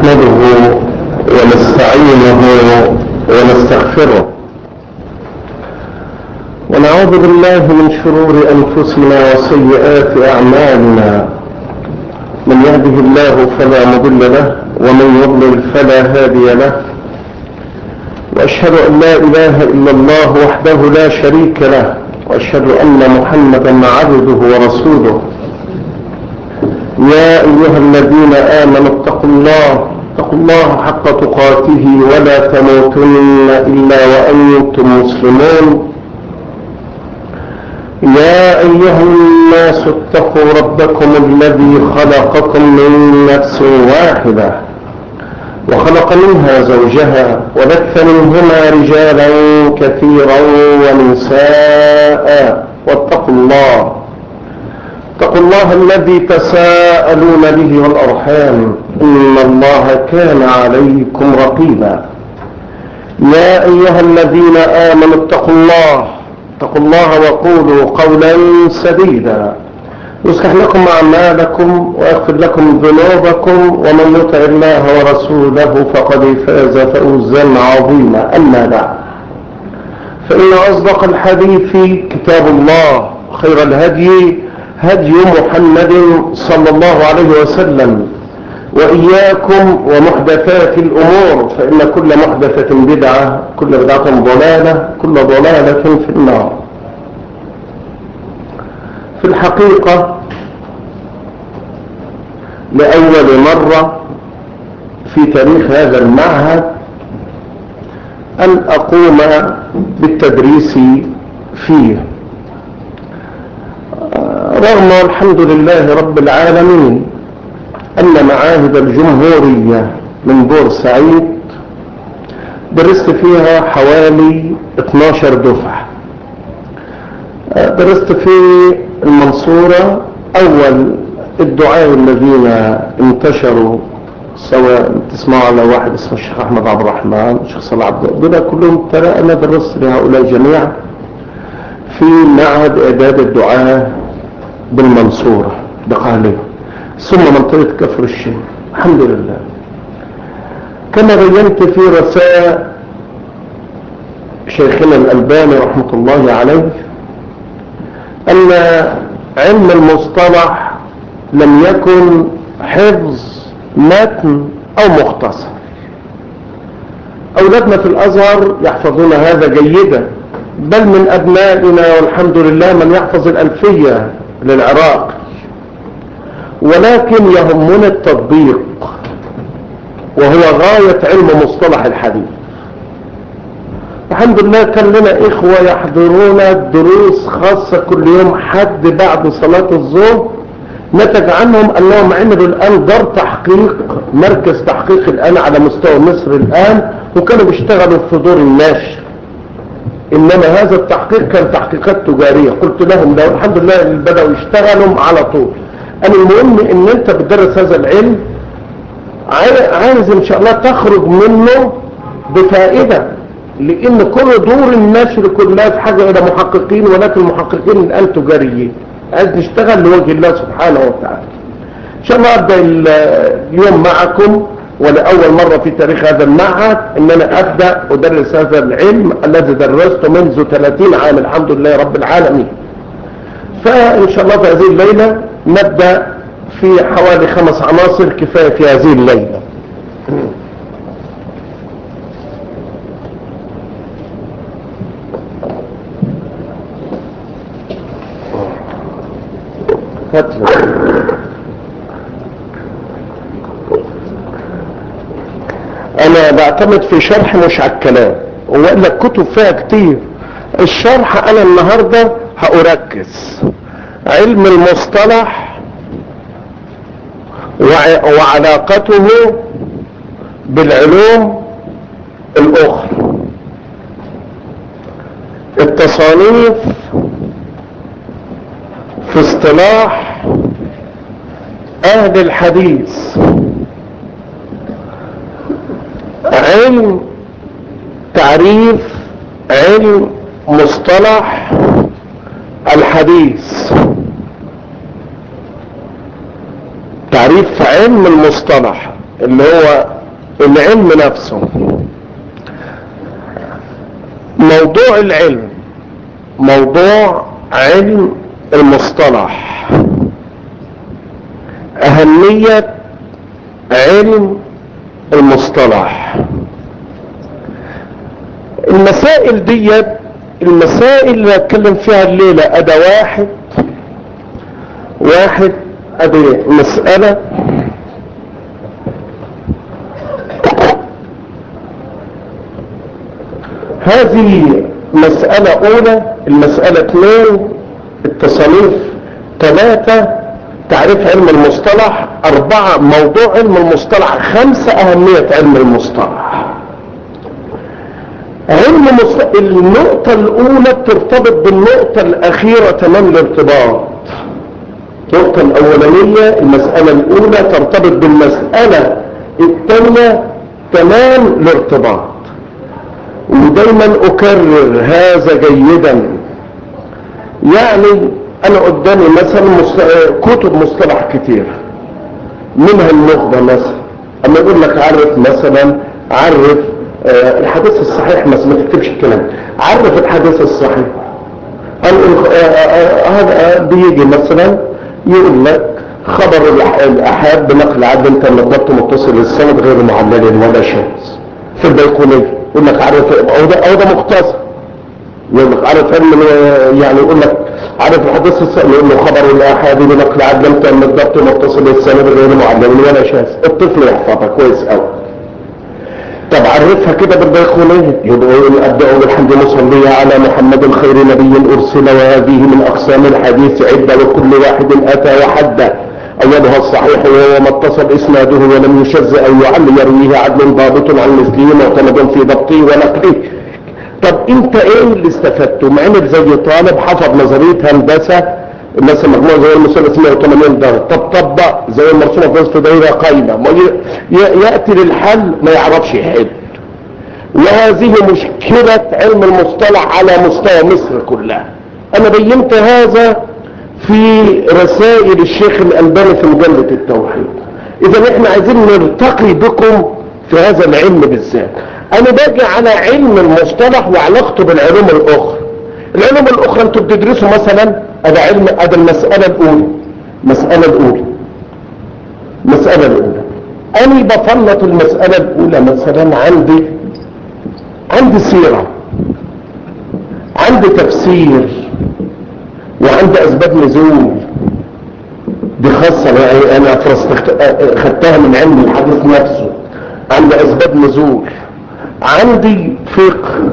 نحمده ونستعينه ونستغفره ونعوذ بالله من شرور أنفسنا وسيئات أعمالنا من يهده الله فلا مضل له ومن يضلل فلا هادي له وأشهد أن لا إله إلا الله وحده لا شريك له وأشهد أن محمدا عبده ورسوله يا أيها الذين آمنوا اتقوا الله اتقوا الله حق تقاته ولا تموتن إلا وأنتم مسلمون يا أيها الناس اتقوا ربكم الذي خلقكم من نفس واحدة وخلق منها زوجها وبث منهما رجالا كثيرا ونساء واتقوا الله اتقوا الله الذي تساءلون به والأرحام إن الله كان عليكم رقيبا يا أيها الذين آمنوا اتقوا الله اتقوا الله وقولوا قولا سديدا يصلح لكم أعمالكم ويغفر لكم ذنوبكم ومن يطع الله ورسوله فقد فاز فوزا عظيما أما بعد فإن أصدق الحديث كتاب الله خير الهدي هدي محمد صلى الله عليه وسلم وإياكم ومحدثات الأمور فإن كل محدثة بدعة كل بدعة ضلالة كل ضلالة في النار في الحقيقة لأول مرة في تاريخ هذا المعهد أن أقوم بالتدريس فيه رغم الحمد لله رب العالمين أن معاهد الجمهورية من بورسعيد درست فيها حوالي 12 دفعة درست في المنصورة أول الدعاء الذين انتشروا سواء تسمعوا على واحد اسمه الشيخ أحمد عبد الرحمن الشيخ صلاح عبد دول كلهم ترى أنا درست لهؤلاء جميعا في معهد إعداد الدعاء بالمنصورة بقاليه ثم منطقة كفر الشيخ الحمد لله كما بينت في رساء شيخنا الألباني رحمة الله عليه أن علم المصطلح لم يكن حفظ متن أو مختصر أولادنا في الأزهر يحفظون هذا جيدا بل من أبنائنا والحمد لله من يحفظ الألفية للعراق ولكن يهمنا التطبيق وهو غاية علم مصطلح الحديث الحمد لله كان لنا إخوة يحضرون دروس خاصة كل يوم حد بعد صلاة الظهر نتج عنهم أنهم عملوا الآن دار تحقيق مركز تحقيق الآن على مستوى مصر الآن وكانوا بيشتغلوا في دور النشر إنما هذا التحقيق كان تحقيقات تجارية قلت لهم لو الحمد لله اللي بدأوا يشتغلوا على طول أنا المهم إن أنت بتدرس هذا العلم عايز إن شاء الله تخرج منه بفائدة لأن كل دور النشر كلها في حاجة إلى محققين ولكن المحققين الآن تجاريين عايز نشتغل لوجه الله سبحانه وتعالى إن شاء الله أبدأ اليوم معكم ولأول مرة في تاريخ هذا المعهد ان انا ابدأ ادرس هذا العلم الذي درسته منذ 30 عام الحمد لله رب العالمين فان شاء الله في هذه الليلة نبدأ في حوالي خمس عناصر كفاية في هذه الليلة انا بعتمد في شرح مش على الكلام وإلا الكتب فيها كتير الشرح انا النهاردة هأركز علم المصطلح وعلاقته بالعلوم الاخرى التصانيف في اصطلاح اهل الحديث علم تعريف علم مصطلح الحديث تعريف علم المصطلح اللي هو العلم نفسه موضوع العلم موضوع علم المصطلح اهمية علم المصطلح المسائل ديت المسائل اللي اتكلم فيها الليلة ادى واحد واحد ادي مسألة هذه مسألة اولى المسألة اثنين التصانيف ثلاثة تعريف علم المصطلح اربعة موضوع علم المصطلح خمسة اهمية علم المصطلح علم مصطلح النقطة الاولى بترتبط بالنقطة الاخيرة تمام الارتباط النقطة الاولانية المسألة الاولى ترتبط بالمسألة الثانية تمام الارتباط ودايما اكرر هذا جيدا يعني انا قدامي مثلا مست... كتب مصطلح كتير منها النخبة مثلا اما يقول لك عرف مثلا عرف آه الحديث الصحيح مثلا ما تكتبش الكلام عرف الحديث الصحيح هذا بيجي مثلا يقول لك خبر الاحاد بنقل عدل انت الضبط متصل السند غير معلل ولا شاذ في البيقونيه يقول لك عرف او ده او ده مختصر يقول لك عرف علم يعني يقول لك عرف الحديث السنة يقول له خبر الاحاد بنقل عدل انت الضبط متصل السند غير معلل ولا شاذ الطفل يحفظها كويس قوي طب عرفها كده بالبيقونية يقول أبدأ بالحمد مصلية على محمد خير نبي أرسل وهذه من أقسام الحديث عدة وكل واحد أتى وحده أولها الصحيح وهو ما اتصل إسناده ولم يشز أو يعل يرويه عدل ضابط عن مثله معتمد في ضبطه ونقله طب انت ايه اللي استفدته معمل زي طالب حفظ نظرية هندسة مثلا مجموعة زي المثلث 180 درجة طب طبق زي المرسومة في وسط دايرة قايمة يأتي للحل ما يعرفش يحل وهذه مشكلة علم المصطلح على مستوى مصر كلها انا بينت هذا في رسائل الشيخ الألباني في مجلة التوحيد اذا احنا عايزين نرتقي بكم في هذا العلم بالذات انا باجي على علم المصطلح وعلاقته بالعلوم الاخرى العلوم الاخرى انتوا بتدرسوا مثلا ادي علم ادي المسألة الاولى المسألة الاولى المسألة الاولى انا بفلط المسألة الاولى مثلا عندي عندي سيرة عندي تفسير وعندي اسباب نزول دي خاصة انا خدتها من علم الحديث نفسه عندي اسباب نزول عندي فقه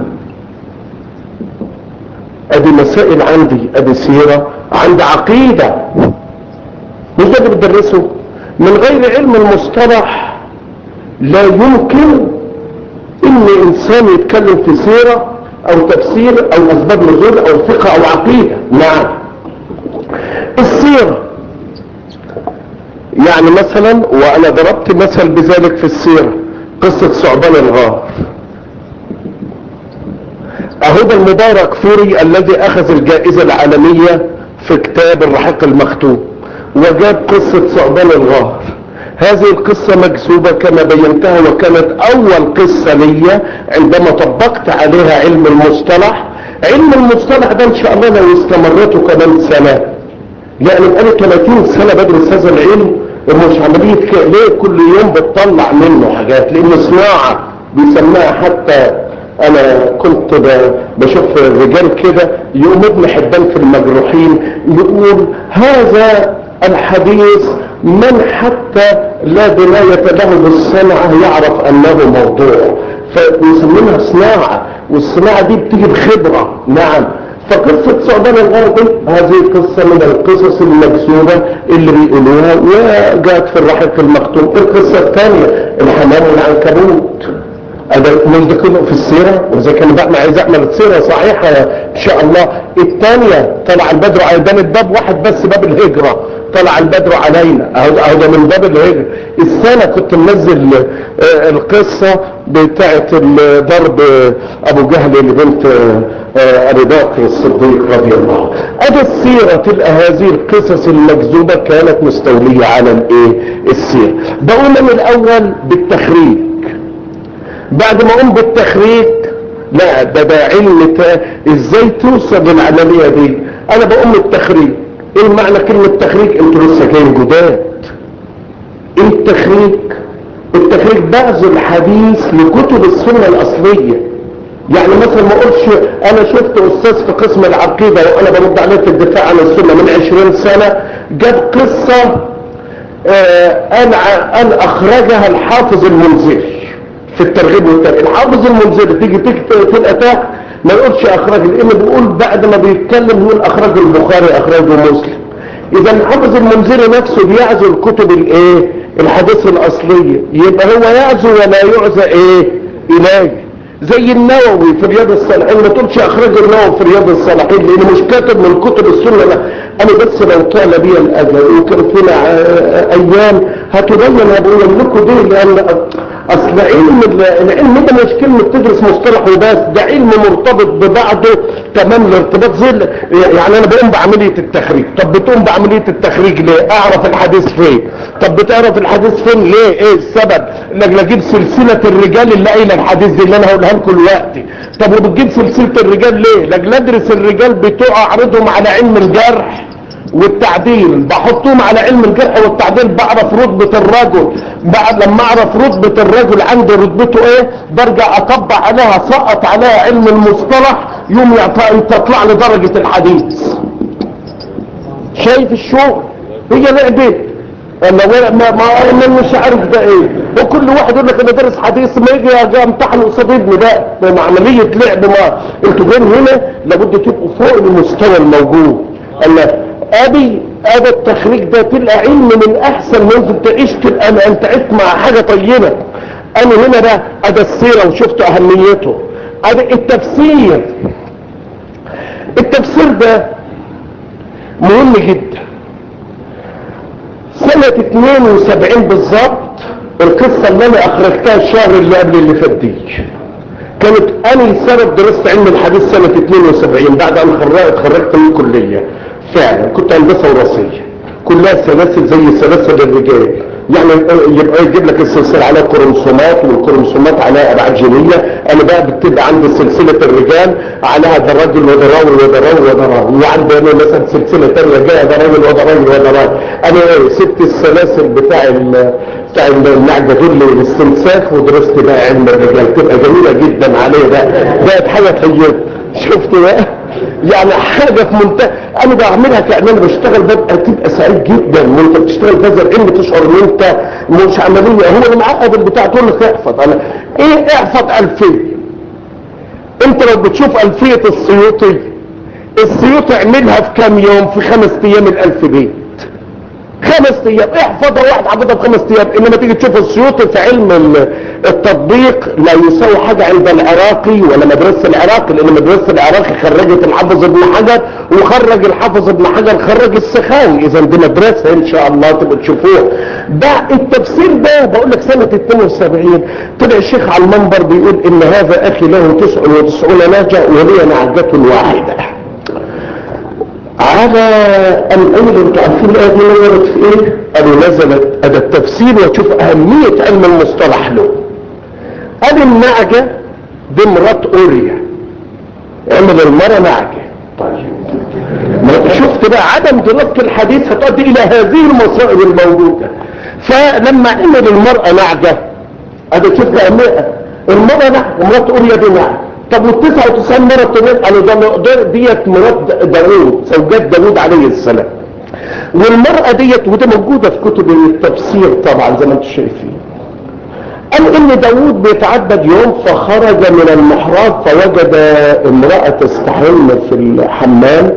ادي مسائل عندي ادي سيرة عندي عقيدة مش ده اللي بتدرسه من غير علم المصطلح لا يمكن ان انسان يتكلم في سيرة او تفسير او اسباب نزول او فقه او عقيدة نعم السيرة يعني مثلا وانا ضربت مثل بذلك في السيرة قصة ثعبان الغار اهو ده المبارك فوري الذي اخذ الجائزة العالمية في كتاب الرحيق المختوم وجاب قصة ثعبان الغار هذه القصة مكسوبة كما بينتها وكانت اول قصة لي عندما طبقت عليها علم المصطلح علم المصطلح ده ان شاء الله لو استمرته كمان سنة يعني بقالي 30 سنة بدرس هذا العلم ومش عملية ليه كل يوم بتطلع منه حاجات لان صناعة بيسموها حتى انا كنت بشوف رجال كده يقوم ابن حبان في المجروحين يقول هذا الحديث من حتى لا بناية له بالصنعة يعرف انه موضوع فبيسمونها صناعة والصناعة دي بتيجي بخبرة نعم فقصة ثعبان الغربي هذه قصة من القصص المكسوبة اللي بيقولوها وجاءت في الرحيق المختوم القصة الثانية الحمام والعنكبوت هذا مش ده كله في السيرة وزي كان بقى عايز اعمل سيرة صحيحة ان شاء الله الثانية طلع البدر على الباب واحد بس باب الهجرة طلع البدر علينا اهو ده من باب الهجرة السنة كنت منزل القصة بتاعة ضرب ابو جهل لبنت ابي بكر الصديق رضي الله ادي السيرة تلقى هذه القصص المكذوبة كانت مستولية على الايه السيرة بقول من الاول بالتخريج بعد ما اقوم بالتخريج لا ده ده علم ازاي توصل للعملية دي انا بقوم التخريج ايه معنى كلمة تخريج انتوا لسه جايين جداد ايه التخريج التخريج بعض الحديث لكتب السنة الاصلية يعني مثلا ما اقولش انا شفت استاذ في قسم العقيدة وانا برد عليه في الدفاع عن السنة من عشرين سنة جاب قصة آه ان, أن اخرجها الحافظ المنذر في الترغيب والترهيب الحافظ المنذر تيجي تكتب تلقى تحت ما يقولش اخرج لان بيقول بعد ما بيتكلم يقول اخرج البخاري اخرجه مسلم اذا الحافظ المنذري نفسه بيعزو الكتب الايه الحديث الاصليه يبقى هو يعزو ولا يعزى ايه اليه زي النووي في رياض الصالحين ما تقولش اخرج النووي في رياض الصالحين لانه مش كاتب من كتب السنه لا انا بس لو طال بي الاجل وكان فينا ايام هتبين هبقول لكم دي لان اصل علم العلم ده مش كلمه تدرس مصطلح وبس ده علم مرتبط ببعضه تمام الارتباط زي يعني انا بقوم بعمليه التخريج طب بتقوم بعمليه التخريج ليه اعرف الحديث فين طب بتعرف الحديث فين ليه ايه السبب انك اجيب سلسله الرجال اللي قايله الحديث دي اللي انا هقولها لكم دلوقتي طب وبتجيب سلسله الرجال ليه لاجل ادرس الرجال بتوع اعرضهم على علم الجرح والتعديل بحطهم على علم الجرح والتعديل بعرف رتبة الرجل بعد لما اعرف رتبة الرجل عندي رتبته ايه برجع اطبق عليها سقط عليها علم المصطلح يوم تطلع لي درجة الحديث شايف الشغل هي لعبة انا ما ما انا مش عارف ده ايه وكل واحد يقول لك انا دارس حديث ما يجي اجي امتحن قصاد ابني ده عمليه لعب ما انتوا جايين هنا لابد تبقوا فوق المستوى الموجود انا ادي ادي التخريج ده تلقى علم من احسن ما انت تعيش تبقى انت عشت مع حاجه طيبه انا هنا ده ادي السيره وشفت اهميته ادي التفسير التفسير ده مهم جدا سنة 72 بالظبط القصة اللي انا اخرجتها الشهر اللي قبل اللي فات دي كانت اني سنة درست علم الحديث سنة 72 بعد ان اتخرجت من الكلية فعلا كنت هندسة وراثية كلها سلاسل زي سلاسل الرجال يعني يبقى يجيب لك السلسلة عليها كروموسومات والكروموسومات عليها ابعاد جينية انا بقى بتبقى عندي سلسلة الرجال عليها ده راجل وده راجل وده راجل وده راجل وعندي انا مثلا سلسلة تانية جايه ده راجل وده راجل وده راجل انا ايه سبت السلاسل بتاع بتاع النعجة دول للاستنساخ ودرست بقى علم الرجال تبقى جميلة جدا عليه ده بقت حاجة طيبة شفت بقى يعني حاجة في منتهى انا بعملها كأن انا بشتغل ببقى تبقى سعيد جدا وانت بتشتغل بهذا العلم تشعر ان انت مش عملية هو المعقد البتاع تقول لك احفظ انا ايه احفظ الفية انت لو بتشوف الفية السيوطي السيوطي اعملها في كام يوم في خمس ايام الالف بيت خمس ايام احفظها واحد حافظها في خمس ايام انما تيجي تشوف السيوطي في علم التطبيق لا يساوي حاجة عند العراقي ولا مدرسة العراقي لان مدرسة العراقي خرجت الحافظ ابن حجر وخرج الحافظ ابن حجر خرج السخاوي اذا دي مدرسة ان شاء الله تبقى تشوفوها ده التفسير ده بقول لك سنة 72 طلع الشيخ على المنبر بيقول ان هذا اخي له 99 ناجة ولي نعجة واحدة على ان اقول انتوا عارفين الايه دي نزلت في ايه قالوا نزلت ادى التفسير وتشوف اهميه علم المصطلح له قال النعجه دي مرات اوريا اعمل المرة نعجه طيب ما شفت بقى عدم دراسه الحديث هتؤدي الى هذه المصائب الموجوده فلما عمل المراه نعجه ادي شوف بقى المراه نعجه مرات اوريا دي نعجه طب والتسعة وتسعين مرة التنين قالوا ده ديت مرات داوود زوجات داوود عليه السلام والمرأة ديت وده موجودة في كتب التفسير طبعا زي ما انتم شايفين قال ان داوود بيتعبد يوم فخرج من المحراب فوجد امرأة تستحم في الحمام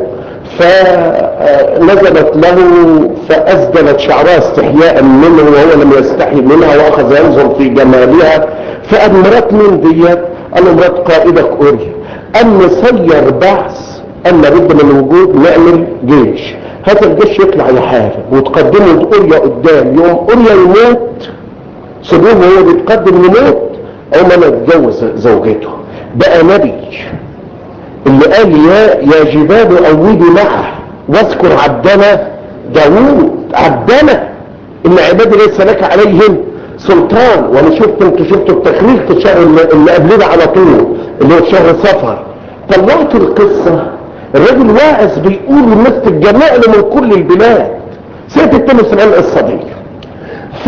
فنزلت له فأسدلت شعرها استحياء منه وهو لم يستحي منها وأخذ ينظر في جمالها فقال مرات مين ديت قال له مرات قائدك أوريا أن نسير بعث أن لابد من الوجود نعمل جيش هذا الجيش يطلع يحارب وتقدمه أوريا قدام يوم أوريا يموت سيبوه وهو بيتقدم يموت او ما اتجوز زوجته بقى نبي اللي قال يا يا جبال اوبي معه واذكر عبدنا داوود عبدنا ان عبادي ليس لك عليهم سلطان وانا شفت انتوا شفتوا التخريج في الشهر اللي اللي قبلنا على طول اللي هو في شهر صفر طلعت القصه الراجل واعظ بيقول الناس تتجمع له من كل البلاد سنه 72 القصه دي ف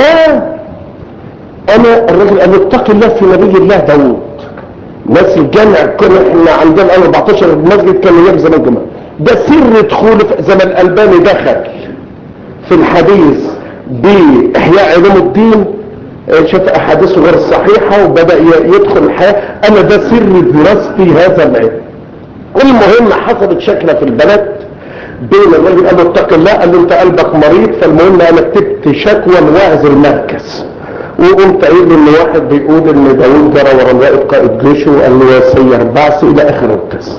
انا الراجل قال له اتق الله في نبي الله داوود ناس الجامع كنا احنا عندنا 14 مسجد كان ايام زمان جماعه ده سر دخول زمان الالباني دخل في الحديث باحياء علوم الدين شاف احاديثه غير صحيحه وبدا يدخل الحياه انا ده سر دراستي هذا العلم المهم حصلت شكله في البلد بين الراجل قال له اتق الله قال له انت قلبك مريض فالمهم انا كتبت شكوى لواعظ المركز وقمت قايل ان واحد بيقول ان داوود جرى ورا الرائد قائد جيشه وقال له يا سير بعث الى اخر القصه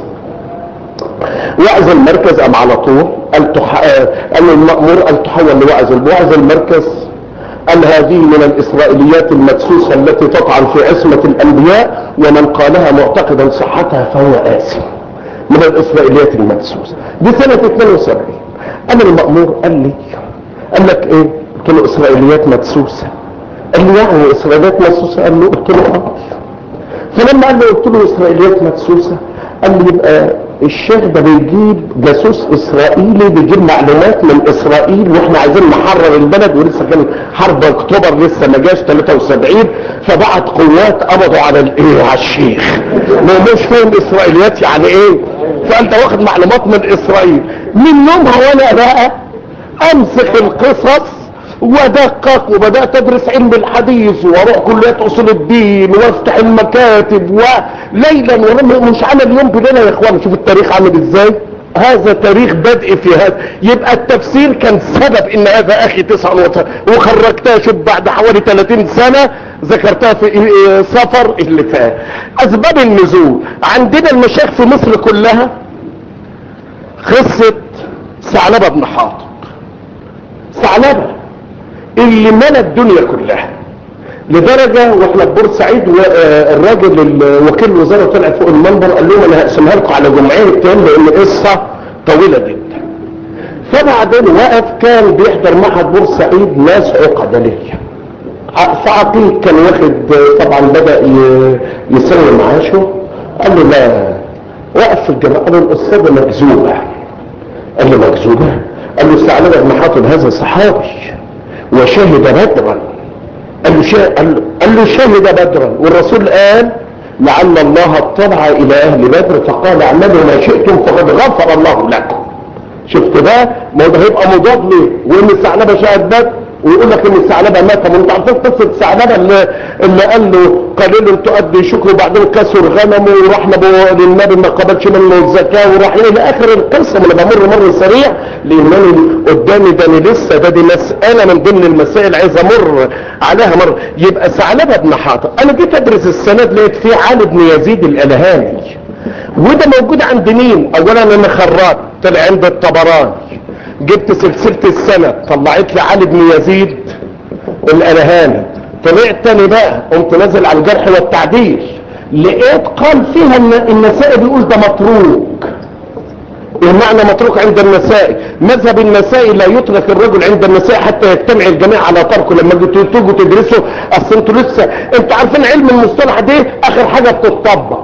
واعظ المركز قام على طول قال تح... قال المأمور قال تحول لواعظ واعظ المركز قال هذه من الاسرائيليات المدسوسه التي تطعن في عصمه الانبياء ومن قالها معتقدا صحتها فهو آثم من الاسرائيليات المدسوسه دي سنه 72 انا المأمور قال لي قال لك ايه قلت له اسرائيليات مدسوسه قال لي يعني اسرائيليات مدسوسه قال له قلت له اه فلما قال له قلت له اسرائيليات مدسوسه قال لي يبقى الشيخ ده بيجيب جاسوس اسرائيلي بيجيب معلومات من اسرائيل واحنا عايزين نحرر البلد ولسه كان حرب اكتوبر لسه ما جاش 73 فبعت قوات قبضوا على الايه على الشيخ ما مش فاهم اسرائيليات يعني ايه فانت واخد معلومات من اسرائيل من يومها وانا بقى امسك القصص ودقق وبدأت ادرس علم الحديث واروح كليات اصول الدين وافتح المكاتب وليلا ونهارا مش عامل يوم بليله يا اخوان شوف التاريخ عامل ازاي هذا تاريخ بدء في هذا يبقى التفسير كان سبب ان هذا اخي تسعة وخرجتها شوف بعد حوالي 30 سنة ذكرتها في سفر اللي فات اسباب النزول عندنا المشايخ في مصر كلها قصة ثعلبة بن حاطب ثعلبة اللي ملا الدنيا كلها لدرجة واحنا في بورسعيد الراجل وكيل الوزارة طلع فوق المنبر قال لهم انا هقسمها لكم على جمعيتين لان قصة طويلة جدا فبعدين وقف كان بيحضر معهد بورسعيد ناس عقد ليا فعقيد كان واخد طبعا بدأ يسوي معاشه قال له لا وقف في الجامعة قال له الاستاذة مكذوبة قال له مكذوبة قال له ثعلبة بن حاطب هذا صحابي وشهد بدرا قال له, شا... قال له... قال له شهد بدرا والرسول قال لعل الله اطلع الى اهل بدر فقال اعملوا ما شئتم فقد غفر الله لكم شفت ده ما ده هيبقى مضاد ليه وان الثعلبه شهد بدر ويقول لك ان الثعلبه مات ما انت عارفين قصه الثعلبه اللي, اللي قال له قليل تؤدي شكر وبعدين كسر غنمه وراح للنبي ما قبلش منه الزكاه وراح الى اخر القصه انا بمر مر سريع لانني قدامي ده أنا لسه ده دي مساله من ضمن المسائل عايز امر عليها مره يبقى ثعلبه بن حاطب انا جيت ادرس السند لقيت فيه علي بن يزيد الالهاني وده موجود عند مين اولا انا خراج طلع عند الطبراني جبت سلسلة السنة طلعت لي علي بن يزيد الالهاني طلعت تاني بقى قمت نازل على الجرح والتعديل لقيت قال فيها ان النسائي بيقول ده متروك المعنى متروك عند النسائي مذهب النسائي لا يترك الرجل عند النسائي حتى يجتمع الجميع على تركه لما تيجوا تدرسوا اصل انتوا لسه انتوا عارفين علم المصطلح ده اخر حاجه بتطبق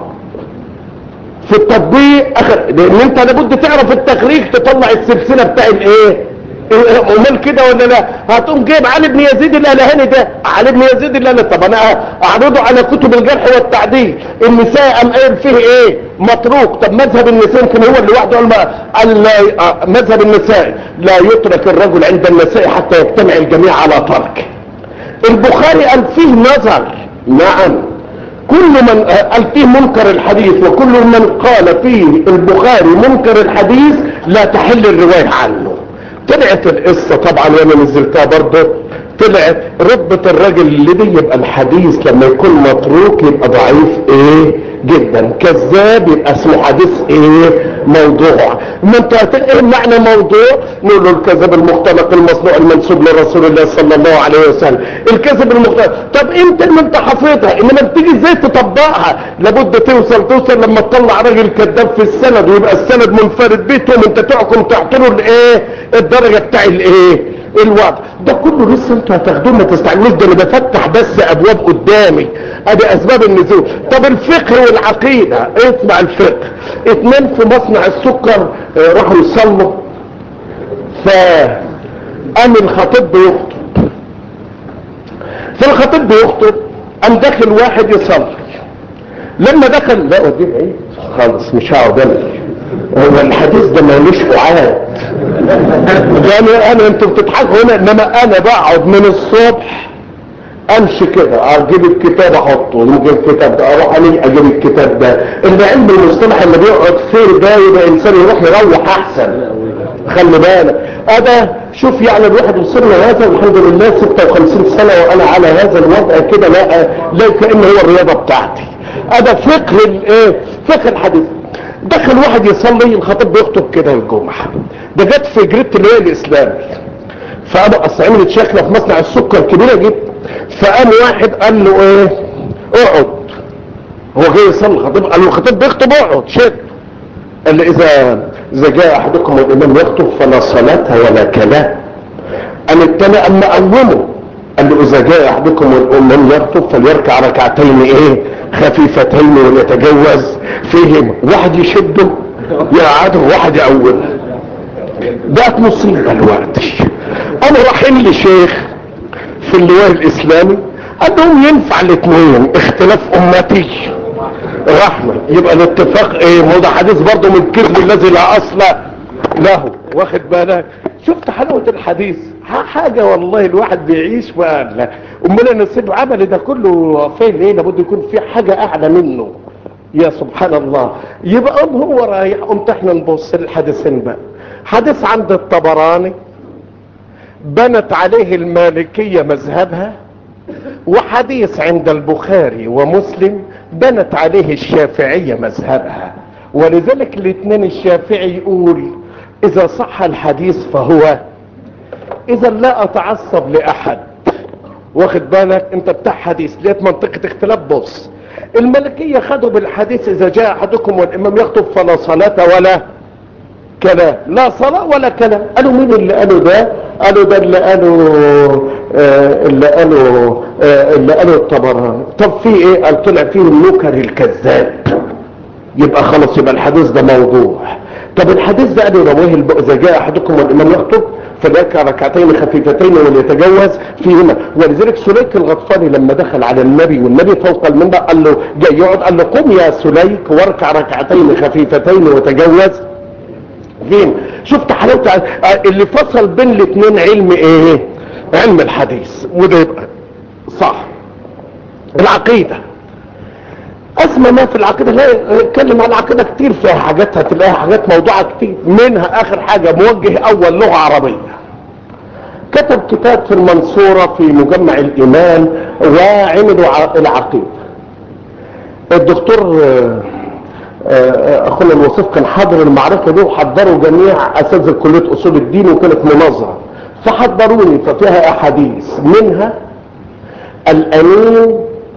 في التطبيق اخر لان انت لابد تعرف التخريج تطلع السلسله بتاع الايه امال كده ولا لا هتقوم جايب علي بن يزيد الالهاني ده علي بن يزيد الالهاني طب انا اعرضه على كتب الجرح والتعديل النساء قام قايل فيه ايه متروك طب مذهب النساء يمكن هو اللي وحده قال مذهب النساء لا يترك الرجل عند النساء حتى يجتمع الجميع على ترك البخاري قال فيه نظر نعم كل من قال فيه منكر الحديث وكل من قال فيه البخاري منكر الحديث لا تحل الرواية عنه طلعت القصة طبعا وانا نزلتها برضه طلعت رتبة الراجل اللي دي يبقى الحديث لما يكون متروك يبقى ضعيف ايه جدا كذاب يبقى اسمه حديث ايه موضوع ما انت هت- ايه معنى موضوع نقول له الكذب المختلق المصنوع المنسوب لرسول الله صلى الله عليه وسلم الكذب المختلق طب انت اللي انت حافظها انما بتيجي ازاي تطبقها لابد توصل توصل لما تطلع راجل كذاب في السند ويبقى السند منفرد بيتهم انت تحكم تعطله الايه الدرجه بتاع الايه الوضع ده كله لسه انتوا هتاخدوه ما تستعملوش ده انا بفتح بس ابواب قدامي ادي اسباب النزول طب الفقه والعقيده اسمع الفقه اتنين في مصنع السكر اه، راحوا يصلوا فقام الخطيب بيخطب فالخطيب بيخطب قام داخل واحد يصلي لما دخل لا ودي بعيد خالص مش هقعد انا هو الحديث ده مالوش قعاد ده انا انا انتوا بتضحكوا هنا انما انا بقعد من الصبح امشي كده اجيب الكتاب احطه يجي الكتاب ده اروح عليه اجيب الكتاب ده اللي علم المصطلح اللي بيقعد فيه ده يبقى انسان يروح يروح احسن خلي بالك انا شوف يعني الواحد وصل له هذا والحمد لله 56 سنه وانا على هذا الوضع كده لا لا كانه هو الرياضه بتاعتي انا فقه الايه فقه الحديث دخل واحد يصلي الخطيب بيخطب كده الجمعه ده جت في جريده الروايه الاسلامي فقاموا اصل عملت شكله في مصنع السكر كبيره جدا فقام واحد قال له ايه اقعد هو جاي يصلي الخطيب قال له الخطيب بيخطب اقعد شد قال له اذا اذا جاء احدكم والامام يخطب فلا صلاه ولا كلام قام التاني اما قومه قال له اذا جاء احدكم والامام يخطب فليركع ركعتين ايه خفيفتين ويتجوز فيهما واحد يشده يقعده واحد يقومه بقت مصيبه دلوقتي انا رايحين لشيخ في اللواء الاسلامي قال لهم ينفع الاثنين اختلاف امتي رحمة يبقى الاتفاق ايه ما هو ده حديث برضه من الكذب الذي لا اصل له واخد بالك شفت حلاوة الحديث ح- حاجة والله الواحد بيعيش وقال امال انا نسيب عملي ده كله فين ليه لابد يكون في حاجة اعلى منه يا سبحان الله يبقى قام هو رايح قمت احنا نبص للحديثين بقى حديث عند الطبراني بنت عليه المالكية مذهبها وحديث عند البخاري ومسلم بنت عليه الشافعية مذهبها ولذلك الاثنين الشافعي يقول اذا صح الحديث فهو اذا لا اتعصب لاحد واخد بالك انت بتاع حديث لقيت منطقة اختلاف بص الملكية خدوا بالحديث اذا جاء احدكم والامام يخطب فلا صلاة ولا كلام لا صلاة ولا كلام قالوا مين اللي قالوا ده قالوا ده اللي قالوا آه اللي قالوا آه اللي قالوا الطبراني طب في ايه قال طلع فيه النكر الكذاب يبقى خلاص يبقى الحديث ده موضوع طب الحديث ده قالوا رواه الب... اذا جاء احدكم والامام يخطب فليركع ركعتين خفيفتين وليتجوز فيهما ولذلك سليك الغطفاني لما دخل على النبي والنبي فوق المنبر قال له جاي يقعد قال له قم يا سليك واركع ركعتين خفيفتين وتجوز فين شفت حلاوه ع- اللي فصل بين الاثنين علم ايه علم الحديث وده يبقى صح العقيده اسمى ما في العقيده لا اتكلم عن العقيده كتير فيها حاجات هتلاقيها حاجات موضوعه كتير منها اخر حاجه موجه اول لغه عربيه كتب كتاب في المنصوره في مجمع الايمان وعملوا ع- العقيده الدكتور آه، آه، اخونا الوصيف كان حاضر المعركه دي وحضروا جميع اساتذه كليه اصول الدين وكانت مناظره فحضروني ففيها احاديث منها الامين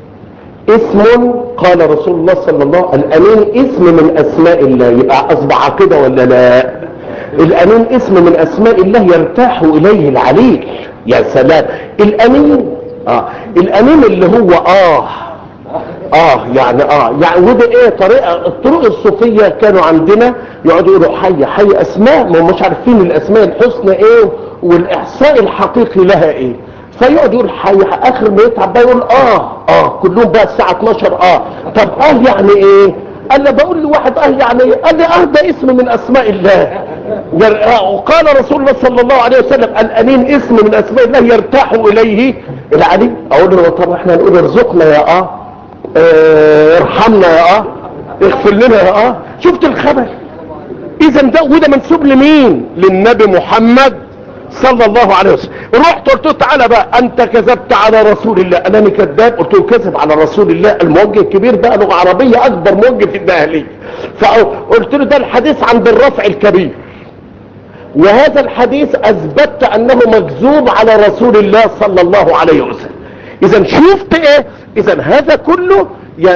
اسم قال رسول الله صلى الله عليه وسلم الامين اسم من اسماء الله يبقى اصبح كده ولا لا الامين اسم من اسماء الله يرتاح اليه العليل يا سلام الامين اه الامين اللي هو اه اه يعني اه يعني وده ايه طريقه الطرق الصوفيه كانوا عندنا يقعدوا يقولوا حي حي اسماء ما هم مش عارفين الاسماء الحسنى ايه والاحصاء الحقيقي لها ايه فيقعد يقول حي اخر ما يتعب بقى يقول اه اه كلهم بقى الساعه 12 اه طب اه يعني ايه قال لي بقول لواحد اه يعني ايه قال لي اه ده اسم من اسماء الله ير- آه، وقال رسول الله صلى الله عليه وسلم الامين اسم من اسماء الله يرتاح اليه العلي اقول له طب احنا نقول ارزقنا يا اه اه، ارحمنا يا اه اغفر لنا يا اه شفت الخبر اذا ده وده منسوب لمين للنبي محمد صلى الله عليه وسلم رحت قلت له تعالى بقى انت كذبت على رسول الله قال انا كذاب قلت له كذب على رسول الله الموجه الكبير بقى لغه عربيه اكبر موجه في الدهليه فقلت له ده الحديث عند الرفع الكبير وهذا الحديث اثبتت انه مكذوب على رسول الله صلى الله عليه وسلم اذا شفت ايه اذا هذا كله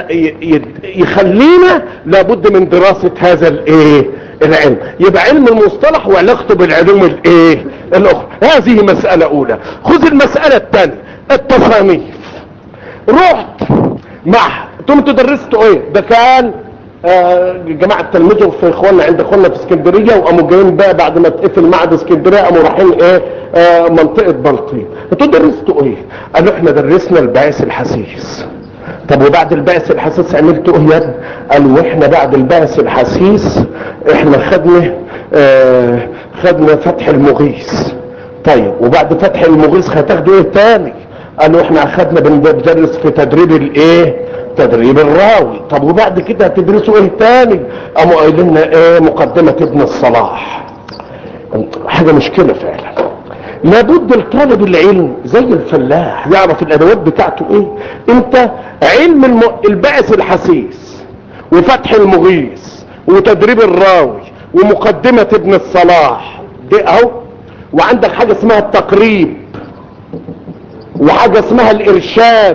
يخلينا لابد من دراسة هذا الايه العلم يبقى علم المصطلح وعلاقته بالعلوم الايه الاخرى هذه مسألة اولى خذ المسألة الثانية التصانيف رحت مع انتم تدرستوا ايه ده كان آه جماعة تلمذوا في اخواننا عند اخواننا في اسكندرية وقاموا جايين بقى بعد ما تقفل معهد اسكندرية قاموا رايحين ايه آه منطقة بلطيم انتوا درستوا ايه قالوا احنا درسنا البعث الحسيس طب وبعد البعث الحسيس عملتوا ايه يا ابني قالوا احنا بعد البعث الحسيس احنا خدنا آه خدنا فتح المغيث طيب وبعد فتح المغيث هتاخدوا ايه تاني قالوا احنا اخدنا بندرس في تدريب الايه تدريب الراوي طب وبعد كده هتدرسوا ايه تاني قاموا قايلين لنا ايه مقدمة ابن الصلاح حاجة مشكلة فعلا لابد الطالب العلم زي الفلاح يعرف الادوات بتاعته ايه انت علم الم... البعث الحسيس وفتح المغيث وتدريب الراوي ومقدمة ابن الصلاح دي اهو وعندك حاجة اسمها التقريب وحاجة اسمها الارشاد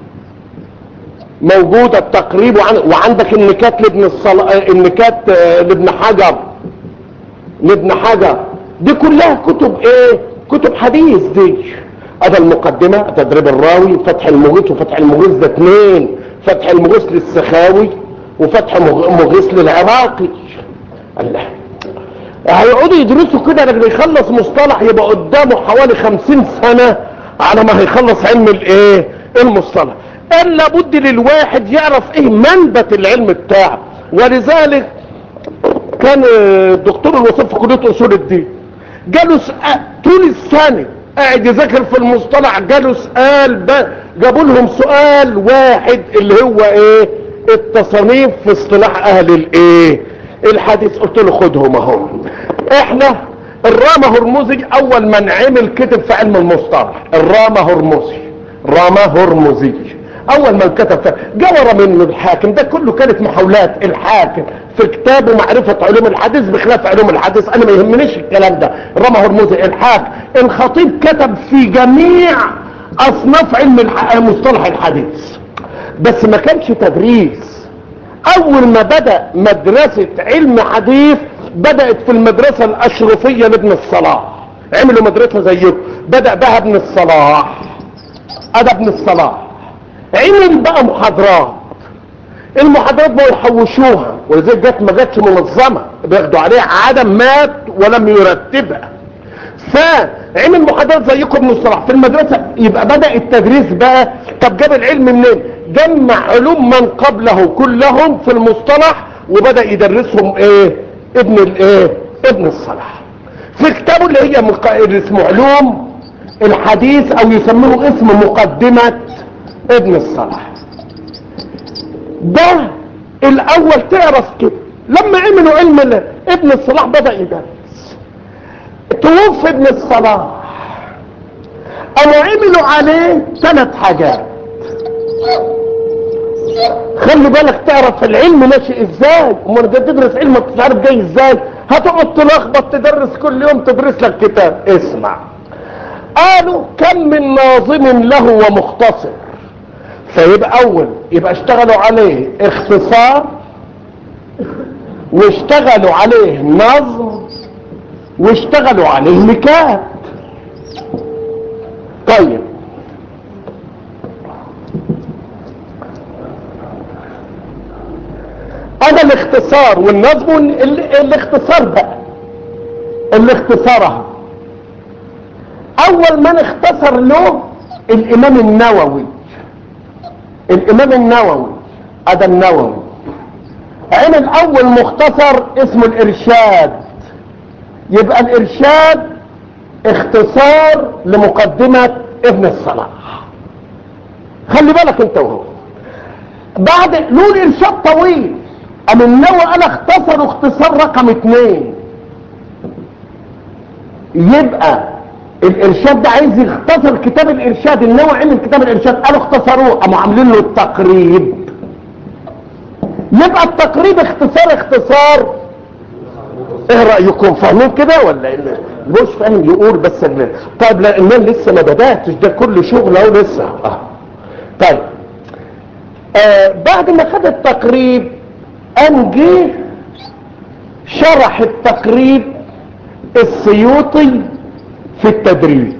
موجودة التقريب وعن... وعندك النكات لابن الصلاح النكات لابن حجر لابن حجر دي كلها كتب ايه كتب حديث دي هذا المقدمة تدريب الراوي فتح المغيث وفتح المغيث ده اثنين فتح المغيث للسخاوي وفتح مغيث للعراقي الله هيقعدوا يدرسوا كده لما يخلص مصطلح يبقى قدامه حوالي خمسين سنة على ما هيخلص علم الايه المصطلح قال لابد للواحد يعرف ايه منبت العلم بتاعه ولذلك كان الدكتور الوصف في كلية اصول الدين جاله سؤال طول السنة قاعد يذاكر في المصطلح جاله سؤال جابوا لهم سؤال واحد اللي هو ايه التصانيف في اصطلاح اهل الايه الحديث قلت له خدهم اهو احنا الرامة هرمزي اول من عمل كتب في علم المصطلح الرامة هرمزي رامة هرمزي اول من كتب فيه جور منه الحاكم ده كله كانت محاولات الحاكم في كتابه معرفة علوم الحديث بخلاف علوم الحديث انا ما يهمنيش الكلام ده رمى هرمزي الحاكم الخطيب كتب في جميع اصناف علم الح... مصطلح الحديث بس ما كانش تدريس اول ما بدأ مدرسة علم حديث بدأت في المدرسة الاشرفية لابن الصلاح عملوا مدرسة زيه بدأ بها ابن الصلاح ادى ابن الصلاح عمل بقى محاضرات المحاضرات بقوا يحوشوها ولذلك جت ما جاتش منظمه بياخدوا عليها عدم مات ولم يرتبها فعمل محاضرات زيكم ابن الصلاح في المدرسه يبقى بدا التدريس بقى طب جاب العلم منين جمع علوم من قبله كلهم في المصطلح وبدا يدرسهم ايه ابن الايه ابن الصلاح في كتابه اللي هي مق... اللي اسمه علوم الحديث او يسموه اسم مقدمه ابن الصلاح ده الاول تعرف كده لما عملوا علم ابن الصلاح بدأ يدرس توفي ابن الصلاح قاموا عملوا عليه ثلاث حاجات خلي بالك تعرف العلم ماشي ازاي امال انت تدرس علم مش عارف جاي ازاي هتقعد تلخبط تدرس كل يوم تدرس لك كتاب اسمع قالوا كم من ناظم له ومختصر فيبقى اول يبقى اشتغلوا عليه اختصار واشتغلوا عليه نظم واشتغلوا عليه نكات طيب هذا الاختصار والنظم ال- الاختصار بقى الاختصارها اول من اختصر له الامام النووي الامام النووي هذا النووي عمل اول مختصر اسمه الارشاد يبقى الارشاد اختصار لمقدمة ابن الصلاح خلي بالك انت وهو بعد له الارشاد طويل ام النووي انا اختصر اختصار رقم اتنين يبقى الارشاد ده عايز يختصر كتاب الارشاد النوع عمل كتاب الارشاد قالوا اختصروه قاموا عاملين له التقريب يبقى التقريب اختصار اختصار ايه رايكم فاهمين كده ولا إيه؟ مش فاهم يقول بس ال- طيب لا المان لسه ما بداتش ده كل شغل اهو لسه اه طيب آه بعد ما خد التقريب قام جه شرح التقريب السيوطي في التدريب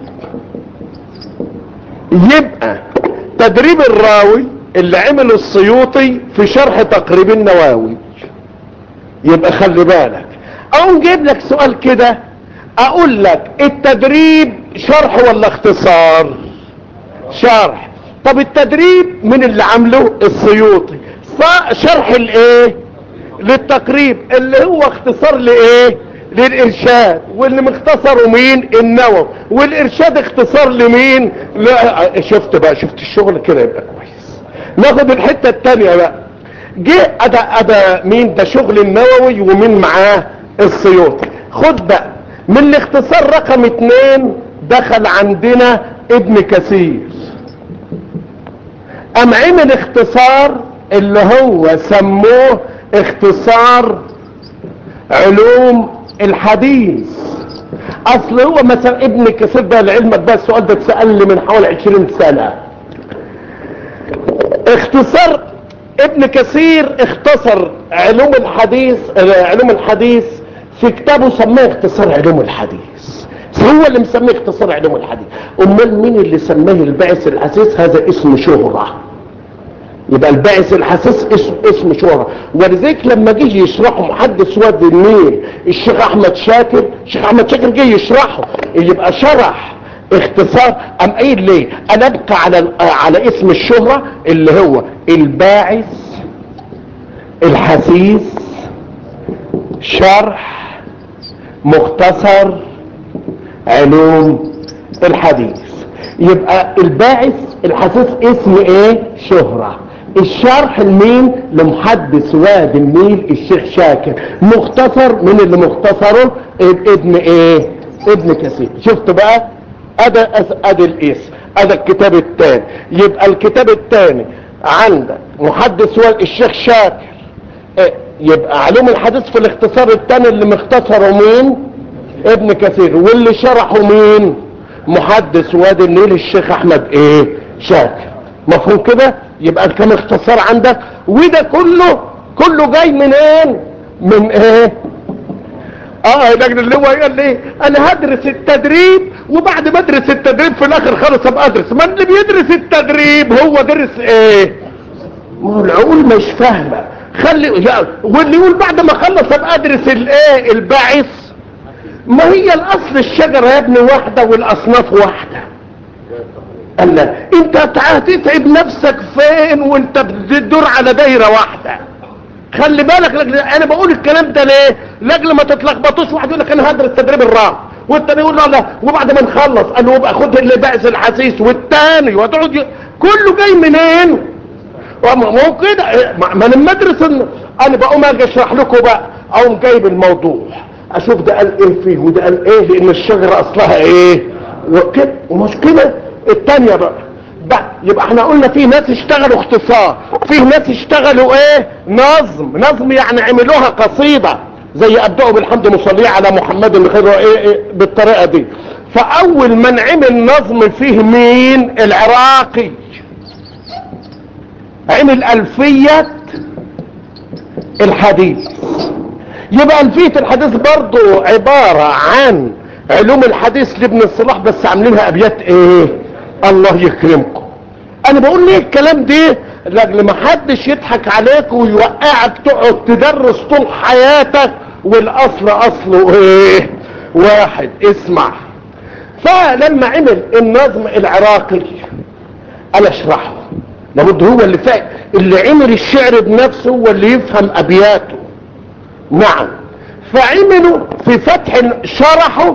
يبقى تدريب الراوي اللي عمله السيوطي في شرح تقريب النواوي يبقى خلي بالك اقوم جايب لك سؤال كده اقول لك التدريب شرح ولا اختصار شرح طب التدريب من اللي عامله السيوطي ص- شرح الايه للتقريب اللي هو اختصار لايه للارشاد واللي مختصره مين النووي والارشاد اختصار لمين لا شفت بقى شفت الشغل كده يبقى كويس ناخد الحته التانية بقى جه ادا ادا مين ده شغل النووي ومين معاه السيوطي خد بقى من الاختصار رقم اتنين دخل عندنا ابن كثير ام عمل اختصار اللي هو سموه اختصار علوم الحديث اصل هو مثلا ابن كثير ده لعلمك بقى السؤال ده اتسال لي من حوالي 20 سنه اختصار ابن كثير اختصر علوم الحديث آه، علوم الحديث في كتابه سماه اختصار علوم الحديث هو اللي مسميه اختصار علوم الحديث امال مين اللي سماه الباعث الحسيس هذا اسم شهره يبقى الباعث الحساس اسم اسم شهرة ولذلك لما جه يشرحه محدث وادي النيل الشيخ احمد شاكر الشيخ احمد شاكر جه يشرحه يبقى شرح اختصار ام قايل ليه انا ابقى على على اسم الشهرة اللي هو الباعث الحسيس شرح مختصر علوم الحديث يبقى الباعث الحساس اسم ايه شهرة الشرح المين لمحدث وادي النيل الشيخ شاكر مختصر من اللي مختصره ابن ايه ابن كثير شفت بقى ادى ادي الاسم ادى الكتاب الثاني يبقى الكتاب الثاني عندك محدث وادي الشيخ شاكر إيه؟ يبقى علوم الحديث في الاختصار الثاني اللي مختصره مين ابن كثير واللي شرحه مين محدث وادي النيل الشيخ احمد ايه شاكر مفهوم كده يبقى كم اختصار عندك وده كله كله جاي منين من ايه اه لكن اللي هو قال لي انا هدرس التدريب وبعد ما ادرس التدريب في الاخر خالص ابقى ادرس ما اللي بيدرس التدريب هو درس ايه ما هو العقول مش فاهمه خلي لا، واللي يقول بعد ما خلص ابقى ادرس الايه الباعث ما هي الاصل الشجره يا ابني واحده والاصناف واحده قال لا انت هتتعب نفسك فين وانت بتدور على دايره واحده خلي بالك لجل... انا بقول الكلام ده ليه لاجل ما تتلخبطوش واحد يقول لك انا هدرس تدريب الرام والتاني يقول له لا وبعد ما نخلص قال له يبقى خد اللي بأس الحسيس والتاني وتقعد ي... كله جاي منين وما- ما هو كده إيه، ما ما لما ادرس ال- انا بقوم اجي اشرح لكم بقى اقوم جايب الموضوع اشوف ده قال ايه فيه وده قال ايه لان الشجره اصلها ايه وكده ومش كده التانية بقى بقى يبقى احنا قلنا في ناس اشتغلوا اختصار في ناس اشتغلوا ايه نظم نظم يعني عملوها قصيدة زي ابدأوا بالحمد مصلي على محمد الخير ايه, ايه بالطريقة دي فاول من عمل نظم فيه مين العراقي عمل الفية الحديث يبقى الفية الحديث برضو عبارة عن علوم الحديث لابن الصلاح بس عاملينها ابيات ايه الله يكرمكم انا بقول ليه الكلام ده لاجل ما حدش يضحك عليك ويوقعك تقعد تدرس طول حياتك والاصل اصله ايه واحد اسمع فلما عمل النظم العراقي انا اشرحه لابد هو اللي فاهم اللي عمل الشعر بنفسه هو اللي يفهم ابياته نعم فعملوا في فتح شرحوا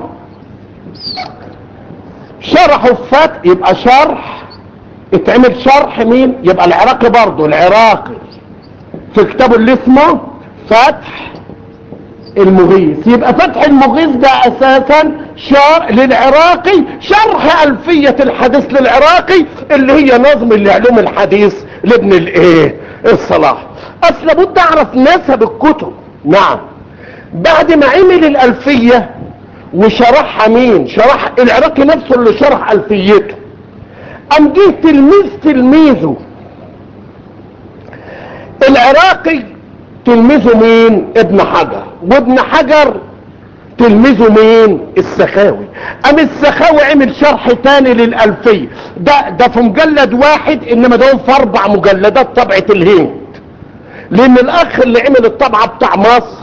شرحوا في فتح يبقى شرح اتعمل شرح مين يبقى العراقي برضه العراقي في كتابه اللي اسمه فتح المغيث يبقى فتح المغيث ده اساسا شار للعراقي شرح ألفية الحديث للعراقي اللي هي نظم العلوم الحديث لابن الايه الصلاح اصل لابد اعرف نسب الكتب نعم بعد ما عمل الألفية وشرحها مين شرح العراقي نفسه اللي شرح ألفيته قام جه تلميذ تلميذه العراقي تلميذه مين ابن حجر وابن حجر تلميذه مين السخاوي قام السخاوي عمل شرح تاني للألفية ده ده في مجلد واحد انما ده في اربع مجلدات طبعة الهند لان الاخ اللي عمل الطبعة بتاع مصر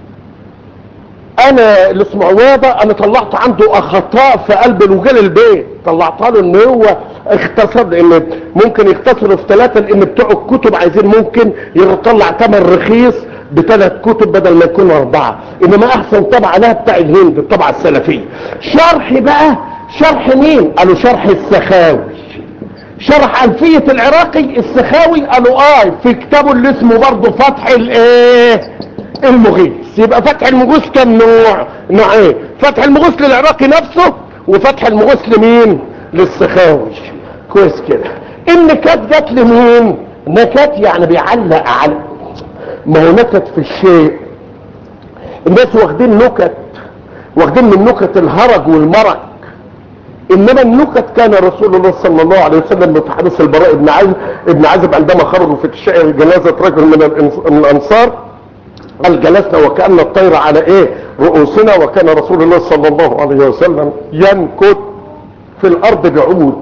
انا اللي اسمه عوابة انا طلعت عنده اخطاء في قلب الوجال البيت طلعتها له ان هو اختصر لان ممكن يختصروا في ثلاثة لان بتوع الكتب عايزين ممكن يطلع تمن رخيص بثلاث كتب بدل ما يكونوا اربعة انما احسن طبعة لها بتاع الهند الطبعة السلفية شرح بقى شرح مين قالوا شرح السخاوي شرح ألفية العراقي السخاوي قالوا اه في كتابه اللي اسمه برضه فتح الايه المغيث يبقى فتح المغيث كم نوع نوعين فتح المغيث للعراقي نفسه وفتح المغيث لمين للسخاوي كويس كده النكات جت لمين نكات يعني بيعلق على ما هو نكت في الشيء الناس واخدين نكت واخدين من نكت الهرج والمرق انما النكت كان رسول الله صلى الله عليه وسلم في حديث البراء بن عازب ابن عازب عندما خرجوا في جنازة رجل من الانصار قال جلسنا وكأن الطير على ايه رؤوسنا وكان رسول الله صلى الله عليه وسلم ينكت في الارض بعود